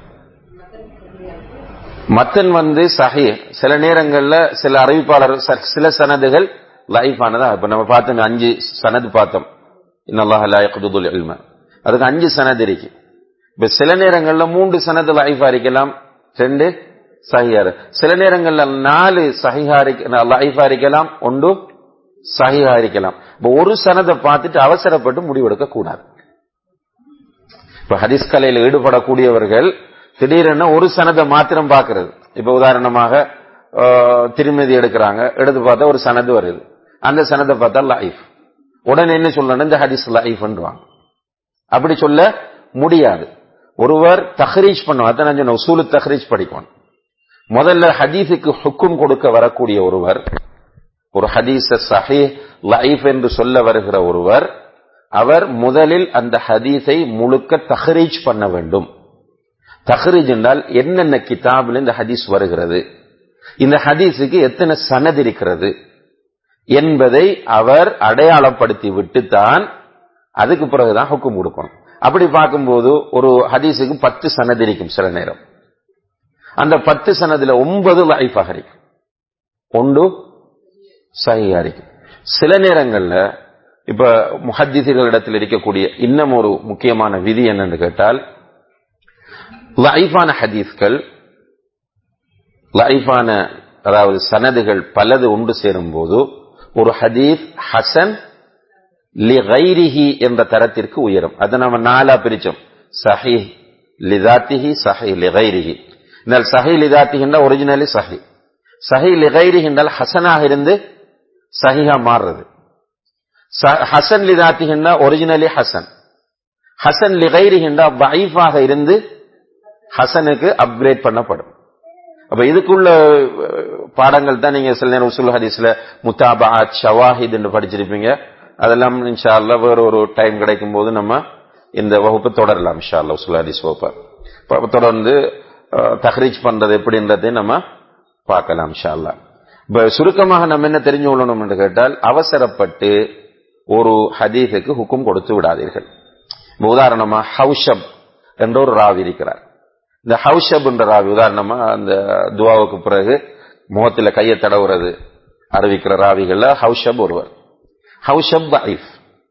மத்தன் வந்து சஹி சில நேரங்கள்ல சில அறிவிப்பாளர் சில சனதுகள் லைஃபானதா இப்ப நம்ம பார்த்தோம் அஞ்சு சனது பார்த்தோம் இன்னல்லாஹ் லா யக்துல் இல்ம அதுக்கு அஞ்சு சனது இருக்கு இப்ப சில நேரங்கள்ல மூன்று சனது லைஃபா இருக்கலாம் ரெண்டு சஹியாரு சில நேரங்கள்ல நாலு சஹிஹா லைஃபா இருக்கலாம் ஒன்று சஹிஹா இருக்கலாம் இப்ப ஒரு சனதை பார்த்துட்டு அவசரப்பட்டு முடிவெடுக்க கூடாது இப்ப ஹதீஸ் கலையில் ஈடுபடக்கூடியவர்கள் திடீரென ஒரு சனதை மாத்திரம் பார்க்கிறது இப்ப உதாரணமாக திருமதி எடுக்கிறாங்க எடுத்து பார்த்தா ஒரு சனது வருது அந்த சனதை பார்த்தா லைஃப் உடனே என்ன சொல்லணும் இந்த ஹதீஸ் லைஃப்ன்றாங்க அப்படி சொல்ல முடியாது ஒருவர் தஹரீஜ் பண்ணும் அதான் நான் சொன்ன உசூலு தஹரீஜ் படிக்கணும் முதல்ல ஹதீஸுக்கு ஹுக்கும் கொடுக்க வரக்கூடிய ஒருவர் ஒரு ஹதீஸ சஹி லைஃப் என்று சொல்ல வருகிற ஒருவர் அவர் முதலில் அந்த ஹதீஸை முழுக்க தஹரீஜ் பண்ண வேண்டும் தஹரீஜ் என்றால் என்னென்ன கிதாபில் இந்த ஹதீஸ் வருகிறது இந்த ஹதீஸுக்கு எத்தனை சனது இருக்கிறது என்பதை அவர் அடையாளப்படுத்தி விட்டுத்தான் அதுக்கு பிறகுதான் ஹுக்கும் கொடுக்கணும் அப்படி பார்க்கும்போது ஒரு ஹதீஸுக்கு பத்து சனது இருக்கும் சில நேரம் அந்த பத்து சனதுல ஒன்பது லைஃபாக இருக்கும் ஒன்று சகியா இருக்கும் சில நேரங்கள்ல இப்ப முஹத்திசிகளிடத்தில் இருக்கக்கூடிய இன்னும் ஒரு முக்கியமான விதி என்னன்னு கேட்டால் லைஃபான ஹதீஸ்கள் லைஃபான அதாவது சனதுகள் பலது ஒன்று சேரும் போது ஒரு ஹதீஸ் ஹசன் லிகைரிஹி என்ற தரத்திற்கு உயரும் அதை நம்ம நாலா பிரிச்சோம் சஹி லிதாத்திஹி சஹி லிகைரிஹி இந்த சஹி லிதாத்திஹி என்றால் ஒரிஜினலி சஹி சஹி லிகைரிஹி என்றால் ஹசனாக இருந்து சஹிஹா மாறுறது ஹசன் லிதாத்திஹி என்றால் ஒரிஜினலி ஹசன் ஹசன் லிகைரிஹி என்றால் பைஃபாக இருந்து ஹசனுக்கு அப்கிரேட் பண்ணப்படும் அப்ப இதுக்குள்ள பாடங்கள் தான் நீங்க சில நேரம் உசுல் ஹதீஸ்ல முத்தாபா ஷவாஹித் என்று படிச்சிருப்பீங்க அதெல்லாம் இன்ஷா அல்லா வேற ஒரு டைம் கிடைக்கும் போது நம்ம இந்த வகுப்பு தொடரலாம் இன்ஷா அல்லா உசுல் ஹதீஸ் வகுப்பை தொடர்ந்து தஹ்ரீஜ் பண்றது எப்படின்றதை நம்ம பார்க்கலாம் இன்ஷா அல்லா இப்ப சுருக்கமாக நம்ம என்ன தெரிஞ்சு கொள்ளணும் என்று கேட்டால் அவசரப்பட்டு ஒரு ஹதீஸுக்கு ஹுக்கும் கொடுத்து விடாதீர்கள் உதாரணமா ஹவுஷப் என்ற ஒரு ராவி இருக்கிறார் இந்த ஹவுஷப் என்ற ராவி உதாரணமா அந்த துவாவுக்கு பிறகு முகத்துல கையை தடவுறது அறிவிக்கிற ராவிகள்ல ஹவுஷப் ஒருவர் ஹவுஷப் பைஃப்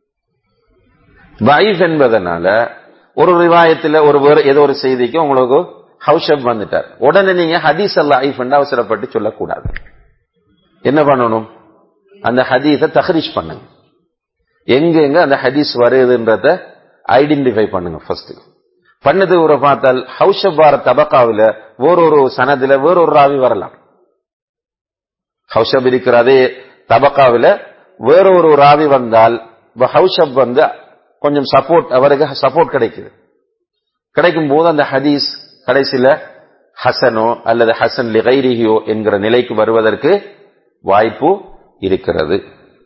பைஃப் என்பதனால ஒரு ரிவாயத்துல ஒரு ஏதோ ஒரு செய்திக்கு உங்களுக்கு ஹவுஷப் வந்துட்டார் உடனே நீங்க ஹதீஸ் அல்ல ஐஃப் அவசரப்பட்டு சொல்லக்கூடாது என்ன பண்ணணும் அந்த ஹதீஸை தஹரீஷ் பண்ணுங்க எங்க எங்க அந்த ஹதீஸ் வருதுன்றத ஐடென்டிஃபை பண்ணுங்க ஃபர்ஸ்ட் பண்ணது ஒரு பார்த்தால் ஹவுஷப் வார தபக்காவில வேறொரு சனதுல வேறொரு ராவி வரலாம் ஹவுஷப் இருக்கிற அதே தபக்காவில வேறொரு ராவி வந்தால் ஹவுஷப் வந்து கொஞ்சம் சப்போர்ட் அவருக்கு சப்போர்ட் கிடைக்குது கிடைக்கும் போது அந்த ஹதீஸ் கடைசியில ஹசனோ அல்லது ஹசன் லிகைரிஹியோ என்கிற நிலைக்கு வருவதற்கு வாய்ப்பு இருக்கிறது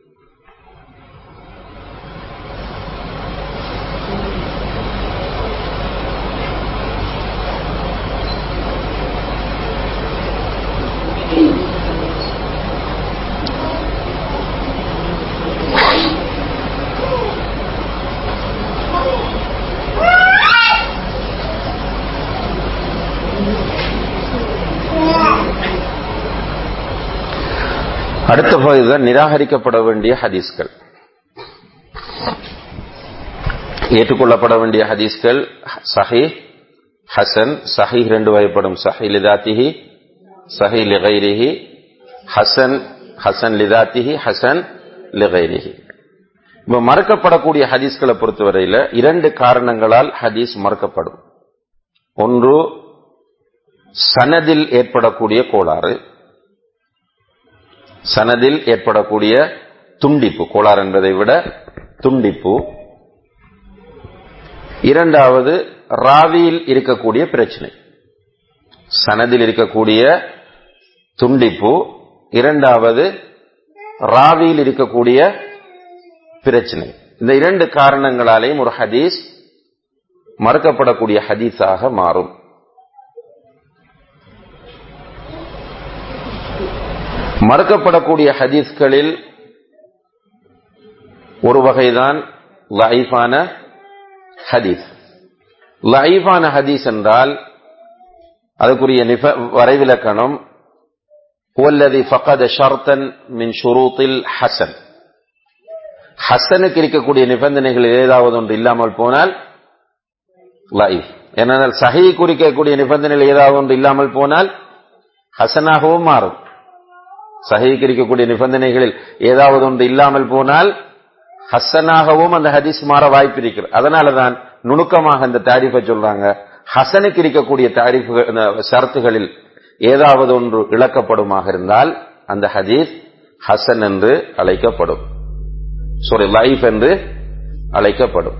அடுத்த பகுதிதான் நிராகரிக்கப்பட வேண்டிய ஹதீஸ்கள் ஏற்றுக்கொள்ளப்பட வேண்டிய ஹதீஸ்கள் சஹி ஹசன் சஹி ரெண்டு வகைப்படும் சஹி லிதாத்திஹி சஹி லிகைரிஹி ஹசன் ஹசன் லிதாத்திஹி ஹசன் லிகைரிஹி இப்ப மறுக்கப்படக்கூடிய ஹதீஸ்களை பொறுத்தவரையில இரண்டு காரணங்களால் ஹதீஸ் மறுக்கப்படும் ஒன்று சனதில் ஏற்படக்கூடிய கோளாறு சனதில் ஏற்படக்கூடிய துண்டிப்பு கோளாறு என்பதை விட துண்டிப்பு இரண்டாவது ராவியில் இருக்கக்கூடிய பிரச்சனை சனதில் இருக்கக்கூடிய துண்டிப்பு இரண்டாவது ராவியில் இருக்கக்கூடிய பிரச்சனை இந்த இரண்டு காரணங்களாலேயும் ஒரு ஹதீஸ் மறுக்கப்படக்கூடிய ஹதீஸாக மாறும் மறுக்கப்படக்கூடிய ஹதீஸ்களில் ஒரு வகைதான் லைஃபான ஹதீஸ் லைஃபான ஹதீஸ் என்றால் அதுக்குரிய நிப வரைவிலக்கணம் والذي فقد شرطا من شروط الحسن ஹசனுக்கு இருக்கக்கூடிய நிபந்தனைகள் ஏதாவது ஒன்று இல்லாமல் போனால் லைஃப் ஏனென்றால் சஹி குறிக்கக்கூடிய நிபந்தனைகள் ஏதாவது ஒன்று இல்லாமல் போனால் ஹசனாகவும் மாறும் சஹிக்கு இருக்கக்கூடிய நிபந்தனைகளில் ஏதாவது ஒன்று இல்லாமல் போனால் ஹசனாகவும் அந்த ஹதீஸ் மாற வாய்ப்பு இருக்கிறது அதனாலதான் நுணுக்கமாக இந்த தாரிஃபை சொல்றாங்க ஹசனுக்கு இருக்கக்கூடிய தாரிஃபுகள் ஷரத்துகளில் ஏதாவது ஒன்று இழக்கப்படுமாக இருந்தால் அந்த ஹதீஸ் ஹசன் என்று அழைக்கப்படும் சாரி லைஃப் என்று அழைக்கப்படும்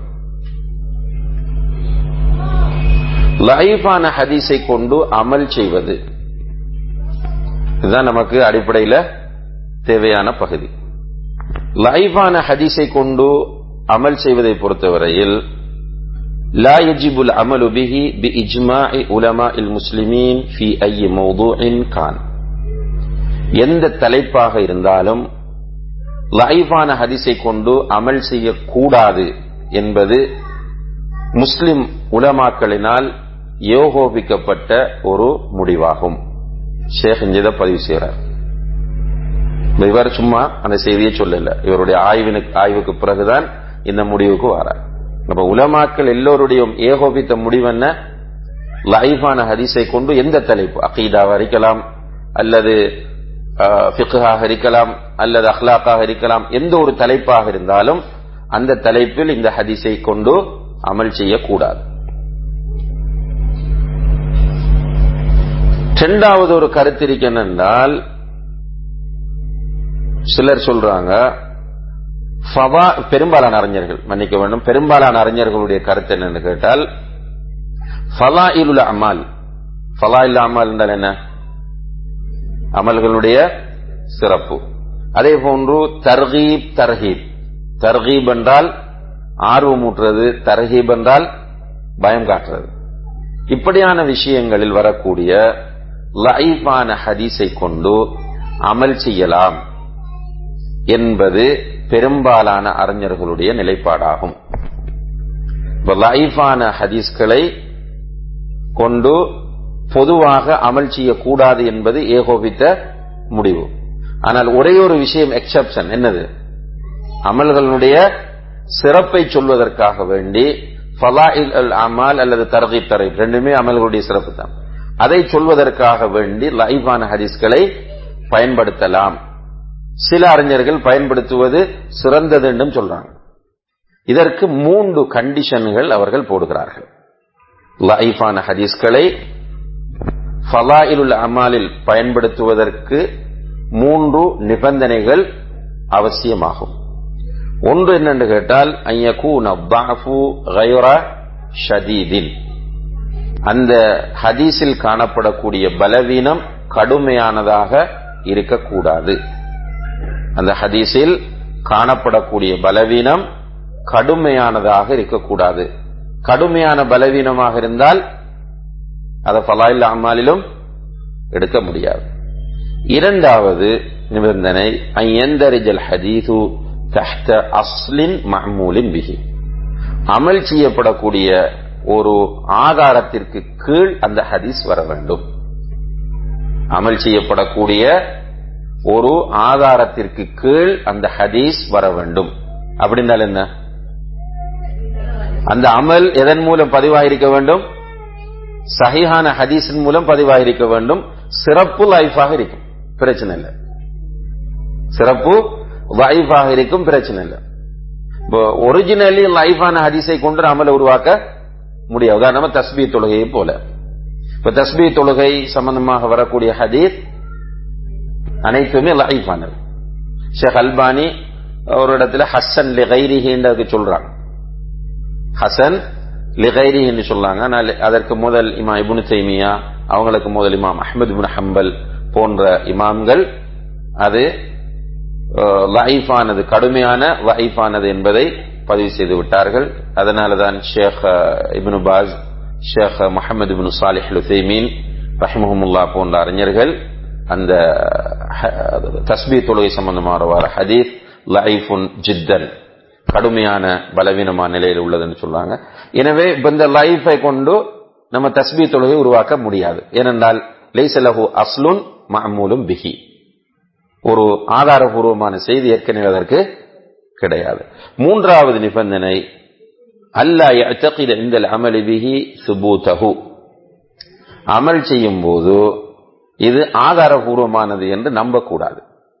லைஃபான ஹதீஸை கொண்டு அமல் செய்வது இதுதான் நமக்கு அடிப்படையில் தேவையான பகுதி லைஃபான ஹதீஸை கொண்டு அமல் செய்வதை பொறுத்தவரையில் لا يجب العمل به بإجماع علماء المسلمين في أي موضوع كان எந்த தலைப்பாக இருந்தாலும் லைஃபான ஹதீஸை கொண்டு அமல் செய்யக்கூடாது என்பது முஸ்லிம் உலமாக்களினால் யோகோபிக்கப்பட்ட ஒரு முடிவாகும் ஷேக் இதை பதிவு செய்கிறார் இவர் சும்மா அந்த செய்தியை சொல்லல இவருடைய ஆய்வினுக்கு ஆய்வுக்கு பிறகுதான் இந்த முடிவுக்கு வரார் அப்ப உலமாக்கள் எல்லோருடையும் ஏகோபித்த முடிவென்ன லைஃபான ஹதீஸை கொண்டு எந்த தலைப்பு அகீதாவாக இருக்கலாம் அல்லது ஃபிகாக இருக்கலாம் அல்லது அஹ்லாக்காக இருக்கலாம் எந்த ஒரு தலைப்பாக இருந்தாலும் அந்த தலைப்பில் இந்த ஹதீஸை கொண்டு அமல் செய்யக்கூடாது இரண்டாவது ஒரு கருத்து இருக்கு என்னென்றால் சிலர் சொல்றாங்க ஃபவா பெரும்பாலான அறிஞர்கள் மன்னிக்க வேண்டும் பெரும்பாலான அறிஞர்களுடைய கருத்து என்னன்னு கேட்டால் ஃபலா இலுல அமால் ஃபலா இல்ல அமால் என்றால் என்ன அமல்களுடைய சிறப்பு அதே போன்று தர்கீப் தர்ஹீப் தர்கீப் என்றால் ஆர்வமூட்டுறது தர்ஹீப் என்றால் பயம் காட்டுறது இப்படியான விஷயங்களில் வரக்கூடிய லைஃபான ஹதீஸை கொண்டு அமல் செய்யலாம் என்பது பெரும்பாலான அறிஞர்களுடைய நிலைப்பாடாகும் லைஃபான ஹதீஸ்களை கொண்டு பொதுவாக அமல் செய்யக்கூடாது என்பது ஏகோபித்த முடிவு ஆனால் ஒரே ஒரு விஷயம் எக்ஸப்ஷன் என்னது அமல்களுடைய சிறப்பை சொல்வதற்காக வேண்டி ஃபலாயில் அல் அமால் அல்லது தரகீப் தரீப் ரெண்டுமே அமல்களுடைய சிறப்பு தான் அதை சொல்வதற்காக வேண்டி லைவான ஹதீஸ்களை பயன்படுத்தலாம் சில அறிஞர்கள் பயன்படுத்துவது சிறந்தது என்றும் சொல்றாங்க இதற்கு மூன்று கண்டிஷன்கள் அவர்கள் போடுகிறார்கள் லைஃபான ஹதீஸ்களை ஃபலாயிலுல் அமாலில் பயன்படுத்துவதற்கு மூன்று நிபந்தனைகள் அவசியமாகும் ஒன்று என்னென்று கேட்டால் ஷதீதின் அந்த ஹதீஸில் காணப்படக்கூடிய பலவீனம் கடுமையானதாக இருக்கக்கூடாது அந்த ஹதீஸில் காணப்படக்கூடிய பலவீனம் கடுமையானதாக இருக்கக்கூடாது கடுமையான பலவீனமாக இருந்தால் அதை ஃபலாயில் அம்மாலிலும் எடுக்க முடியாது இரண்டாவது நிபந்தனை ஐயந்தரிஜல் ஹதீது தஹ்த அஸ்லின் மஹமூலின் பிஹி அமல் செய்யப்படக்கூடிய ஒரு ஆதாரத்திற்கு கீழ் அந்த ஹதீஸ் வர வேண்டும் அமல் செய்யப்படக்கூடிய ஒரு ஆதாரத்திற்கு கீழ் அந்த ஹதீஸ் வர வேண்டும் அப்படின்னால் என்ன அந்த அமல் எதன் மூலம் பதிவாயிருக்க வேண்டும் சஹிஹான ஹதீஸின் மூலம் பதிவாயிருக்க வேண்டும் சிறப்பு லைஃபாக இருக்கும் பிரச்சனை இல்லை சிறப்பு லைஃபாக இருக்கும் பிரச்சனை இல்லை இப்போ ஒரிஜினலி லைஃபான ஹதீஸை கொண்டு அமலை உருவாக்க முடியாது உதாரணமா தஸ்பீ தொழுகையை போல இப்ப தஸ்பீ தொழுகை சம்பந்தமாக வரக்கூடிய ஹதீஸ் அனைத்துமே லைஃபானது ஷேக் அல்பானி ஒரு இடத்துல ஹசன் லிகைரிஹின்றதுக்கு சொல்றாங்க ஹசன் லிகைரி என்று சொல்லாங்க ஆனால் அதற்கு முதல் இமா இபுனு தைமியா அவங்களுக்கு முதல் இமாம் அஹமது இபுன் ஹம்பல் போன்ற இமாம்கள் அது லைஃபானது கடுமையான லைஃபானது என்பதை பதிவு செய்து விட்டார்கள் அதனாலதான் ஷேக் இபின் பாஸ் ஷேக் முகமது இபின் சாலிஹ் லுசைமீன் ரஹிமஹமுல்லா போன்ற அறிஞர்கள் அந்த தஸ்பி தொழுகை சம்பந்தமாக வர ஹதீஸ் லைஃபுன் ஜித்தன் கடுமையான பலவீனமான நிலையில் உள்ளதுன்னு சொல்றாங்க எனவே இப்ப இந்த லைஃபை கொண்டு நம்ம தஸ்பீ தொழுகை உருவாக்க முடியாது ஏனென்றால் லைசலஹு அஸ்லுன் மஅமூலும் பிஹி ஒரு ஆதாரபூர்வமான செய்தி ஏற்கனவே அதற்கு கிடையாது மூன்றாவது நிபந்தனை அல்லா யஅ்தகித இந்த அமலி பிஹி சுபூதஹு அமல் செய்யும் போது இது ஆதாரபூர்வமானது என்று நம்பக்கூடாது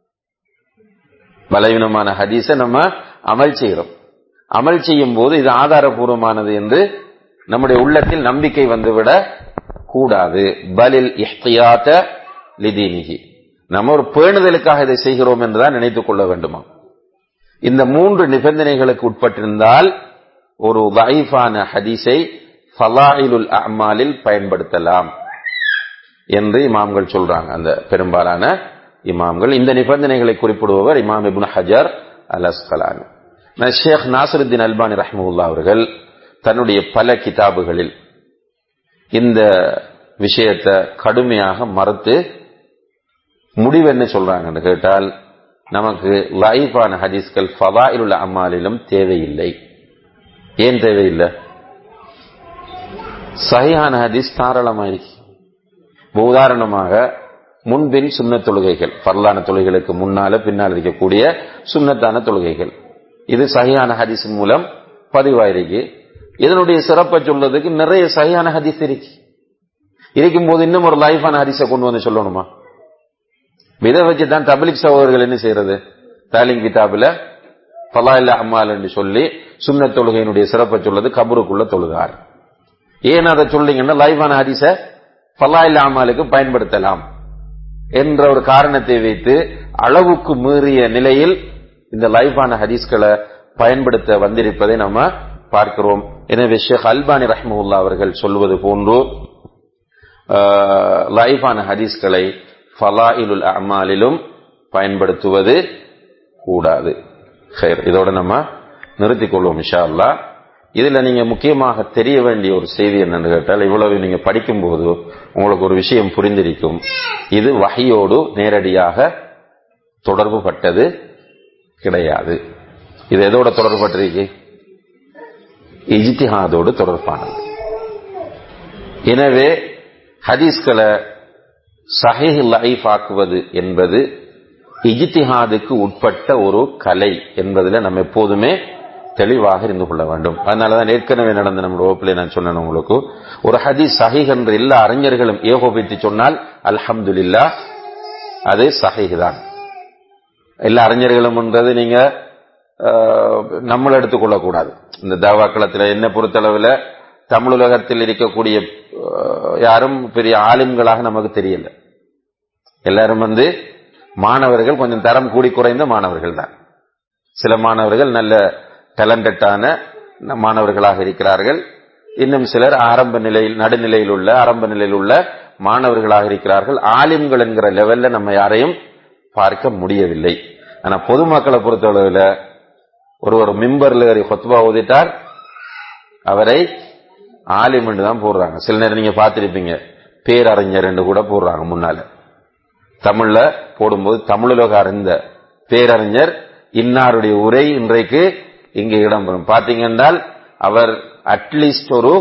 பலவீனமான ஹதீஸை நம்ம அமல் செய்கிறோம் அமல் செய்யும் போது இது ஆதாரபூர்வமானது என்று நம்முடைய உள்ளத்தில் நம்பிக்கை வந்துவிட கூடாது பலில் இஹ்தியாத்த லிதீனிகி நம்ம ஒரு பேணுதலுக்காக இதை செய்கிறோம் என்றுதான் நினைத்துக் கொள்ள வேண்டுமா இந்த மூன்று நிபந்தனைகளுக்கு உட்பட்டிருந்தால் ஒரு வைஃபான ஹதீஸை ஃபலாயிலுல் அமாலில் பயன்படுத்தலாம் என்று இமாம்கள் சொல்றாங்க அந்த பெரும்பாலான இமாம்கள் இந்த நிபந்தனைகளை குறிப்பிடுபவர் இமாம் இப்னு ஹஜர் அல் அஸ்கலானி ஷேக் நாசருத்தீன் அல்பானி ரஹ்முல்லா அவர்கள் தன்னுடைய பல கிதாபுகளில் இந்த விஷயத்தை கடுமையாக மறுத்து முடிவு என்ன சொல்றாங்கன்னு கேட்டால் நமக்கு லைஃபான ஹதீஸ்கள் ஃபதாயிலுள்ள அம்மாலிலும் தேவையில்லை ஏன் தேவையில்லை சஹியான ஹதீஸ் தாராளமாயிருக்கு உதாரணமாக முன்பின் சுண்ண தொழுகைகள் பரலான தொழுகைகளுக்கு முன்னால பின்னால் இருக்கக்கூடிய சுண்ணத்தான தொழுகைகள் இது சஹியான ஹதீஸின் மூலம் பதிவாயிருக்கு இதனுடைய சிறப்பை சொல்றதுக்கு நிறைய சஹியான ஹதீஸ் இருக்கு இருக்கும் போது இன்னும் ஒரு லைஃபான ஹதீஸை கொண்டு வந்து சொல்லணுமா இதை வச்சு தான் தபிலிக் சகோதரர்கள் என்ன செய்யறது தாலிங் கிதாபில் பலா இல்ல அம்மால் என்று சொல்லி சுண்ண தொழுகையினுடைய சிறப்பை சொல்றது கபருக்குள்ள தொழுகார் ஏன் அதை சொல்றீங்கன்னா லைஃபான ஹதீஸ பலா இல்ல அம்மாலுக்கு பயன்படுத்தலாம் என்ற ஒரு காரணத்தை வைத்து அளவுக்கு மீறிய நிலையில் இந்த லைஃபான ஹதீஸ்களை பயன்படுத்த வந்திருப்பதை நம்ம பார்க்கிறோம் எனவே ஷேக் அல்பானி ரஹ்முல்லா அவர்கள் சொல்வது போன்று லைஃபான ஹதீஸ்களை ஃபலாயிலுல் அமாலிலும் பயன்படுத்துவது கூடாது இதோட நம்ம நிறுத்திக் கொள்வோம் இஷா அல்லா இதுல நீங்க முக்கியமாக தெரிய வேண்டிய ஒரு செய்தி என்னன்னு கேட்டால் இவ்வளவு நீங்க படிக்கும் போது உங்களுக்கு ஒரு விஷயம் புரிந்திருக்கும் இது வகையோடு நேரடியாக தொடர்பு பட்டது கிடையாது இது எதோட தொடர்பு பட்டிருக்கு இஜ்திஹாதோடு தொடர்பானது எனவே ஹதீஸ்களை சஹீஹ் லைஃப் ஆக்குவது என்பது இஜ்திஹாதுக்கு உட்பட்ட ஒரு கலை என்பதில் நம்ம எப்போதுமே தெளிவாக இருந்து கொள்ள வேண்டும் அதனாலதான் ஏற்கனவே நடந்த நம்முடைய வகுப்பிலே நான் சொன்னேன் உங்களுக்கு ஒரு ஹதீஸ் சஹீஹ் என்று எல்லா அறிஞர்களும் ஏகோபித்து சொன்னால் அல்ஹம்துலில்லா அது சஹீஹ் தான் எல்லா அறிஞர்களும் என்றது நீங்க நம்மள எடுத்துக்கொள்ளக்கூடாது இந்த தாவாக்களத்தில் என்ன பொறுத்தளவில் தமிழ் உலகத்தில் இருக்கக்கூடிய யாரும் பெரிய ஆலிம்களாக நமக்கு தெரியல எல்லாரும் வந்து மாணவர்கள் கொஞ்சம் தரம் கூடி குறைந்த மாணவர்கள் தான் சில மாணவர்கள் நல்ல டேலண்டட்டான மாணவர்களாக இருக்கிறார்கள் இன்னும் சிலர் ஆரம்ப நிலையில் நடுநிலையில் உள்ள ஆரம்ப நிலையில் உள்ள மாணவர்களாக இருக்கிறார்கள் ஆலிம்கள் என்கிற லெவல்ல நம்ம யாரையும் பார்க்க முடியவில்லை ஆனா பொதுமக்களை பொறுத்தளவில் ஒரு ஒரு மிம்பர்ல ஏறி கொத்பா ஓதிட்டார் அவரை ஆலிம் என்று தான் போடுறாங்க சில நேரம் நீங்க பார்த்திருப்பீங்க பேரறிஞர் என்று கூட போடுறாங்க முன்னால தமிழ்ல போடும்போது தமிழுலக அறிந்த பேரறிஞர் இன்னாருடைய உரை இன்றைக்கு இங்கே இடம்பெறும் பாத்தீங்கன்னால் அவர் அட்லீஸ்ட் ஒரு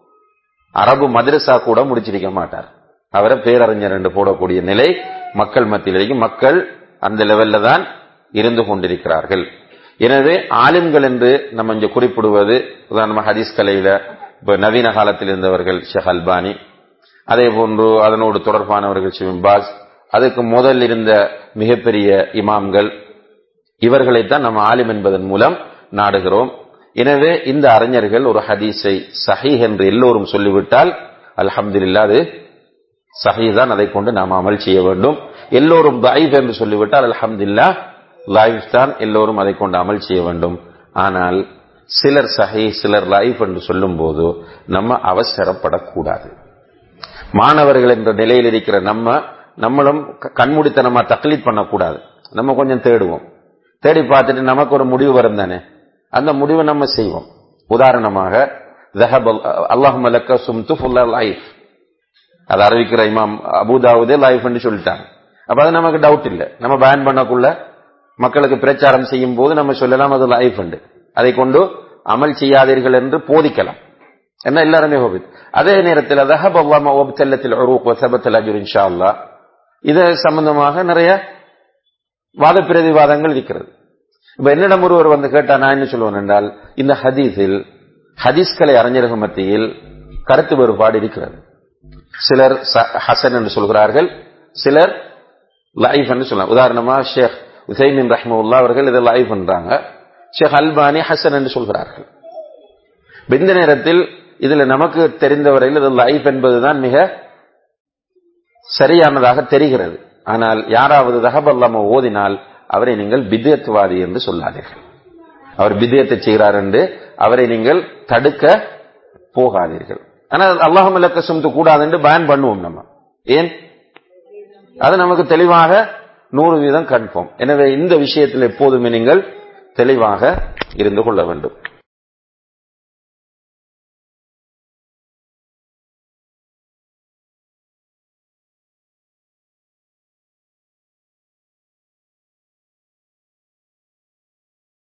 அரபு மதரசா கூட முடிச்சிருக்க மாட்டார் அவரை பேரறிஞர் என்று போடக்கூடிய நிலை மக்கள் மத்தியிலேயே மக்கள் அந்த லெவல்ல தான் இருந்து கொண்டிருக்கிறார்கள் எனவே ஆலிம்கள் என்று நம்ம இங்க குறிப்பிடுவது உதாரணமாக ஹதீஸ் கலையில இப்ப நவீன காலத்தில் இருந்தவர்கள் ஷெஹ் அல்பானி அதே போன்று அதனோடு தொடர்பானவர்கள் ஷிம்பாஸ் அதுக்கு முதல் இருந்த மிகப்பெரிய இமாம்கள் இவர்களைத்தான் நம்ம ஆலிம் என்பதன் மூலம் நாடுகிறோம் எனவே இந்த அறிஞர்கள் ஒரு ஹதீஸை சஹி என்று எல்லோரும் சொல்லிவிட்டால் அல்ஹம்துலில்லா அது சஹி தான் அதை கொண்டு நாம் அமல் செய்ய வேண்டும் எல்லோரும் தாயிப் என்று சொல்லிவிட்டால் அல்ஹம்துல்லா லைஃப் தான் எல்லோரும் அதை கொண்டு அமல் செய்ய வேண்டும் ஆனால் சிலர் சஹி சிலர் லைஃப் என்று சொல்லும் போது நம்ம அவசரப்படக்கூடாது மாணவர்கள் என்ற நிலையில் இருக்கிற நம்ம நம்மளும் கண்மூடித்தனமா தக்லீத் பண்ணக்கூடாது நம்ம கொஞ்சம் தேடுவோம் தேடி பார்த்துட்டு நமக்கு ஒரு முடிவு வரும் தானே அந்த முடிவை நம்ம செய்வோம் உதாரணமாக அல்லாஹ் மலக்க சும்து ஃபுல்லா லைஃப் அதை அறிவிக்கிற இமாம் அபுதாவுதே லைஃப் சொல்லிட்டாங்க அப்ப அது நமக்கு டவுட் இல்லை நம்ம பேன் பண்ணக்குள்ள மக்களுக்கு பிரச்சாரம் செய்யும் போது நம்ம சொல்லலாம் அது லைஃப் உண்டு அதை கொண்டு அமல் செய்யாதீர்கள் என்று போதிக்கலாம் என்ன எல்லாருமே ஹோபித் அதே நேரத்தில் தஹப் அல்லாம ஓபத்தல்லத்தில் உருவக் வசபத்தல் அஜுர் இன்ஷா அல்லா இது சம்பந்தமாக நிறைய வாத பிரதிவாதங்கள் இருக்கிறது இப்ப என்னிடம் ஒருவர் வந்து கேட்டா நான் என்ன சொல்லுவேன் என்றால் இந்த ஹதீஸில் ஹதீஸ்கலை அறிஞர்கள் மத்தியில் கருத்து வேறுபாடு இருக்கிறது சிலர் ஹசன் என்று சொல்கிறார்கள் சிலர் லைஃப் என்று சொல்லலாம் உதாரணமா ஷேக் உசைமின் ரஹ்முல்லா அவர்கள் இதை லைஃப் பண்றாங்க ஷேக் அல்பானி ஹசன் என்று சொல்கிறார்கள் இந்த நேரத்தில் இதுல நமக்கு தெரிந்தவரையில் இது லைஃப் என்பதுதான் மிக சரியானதாக தெரிகிறது ஆனால் யாராவது தகபல்லாம ஓதினால் அவரை நீங்கள் பித்தியத்துவாதி என்று சொல்லாதீர்கள் அவர் பித்தியத்தை செய்கிறார் என்று அவரை நீங்கள் தடுக்க போகாதீர்கள் ஆனால் அல்லாஹம் இலக்க சுமத்து கூடாது என்று பயன் பண்ணுவோம் நம்ம ஏன் அது நமக்கு தெளிவாக நூறு வீதம் கன்ஃபார்ம் எனவே இந்த விஷயத்தில் எப்போதுமே நீங்கள் தெளிவாக இருந்து கொள்ள வேண்டும்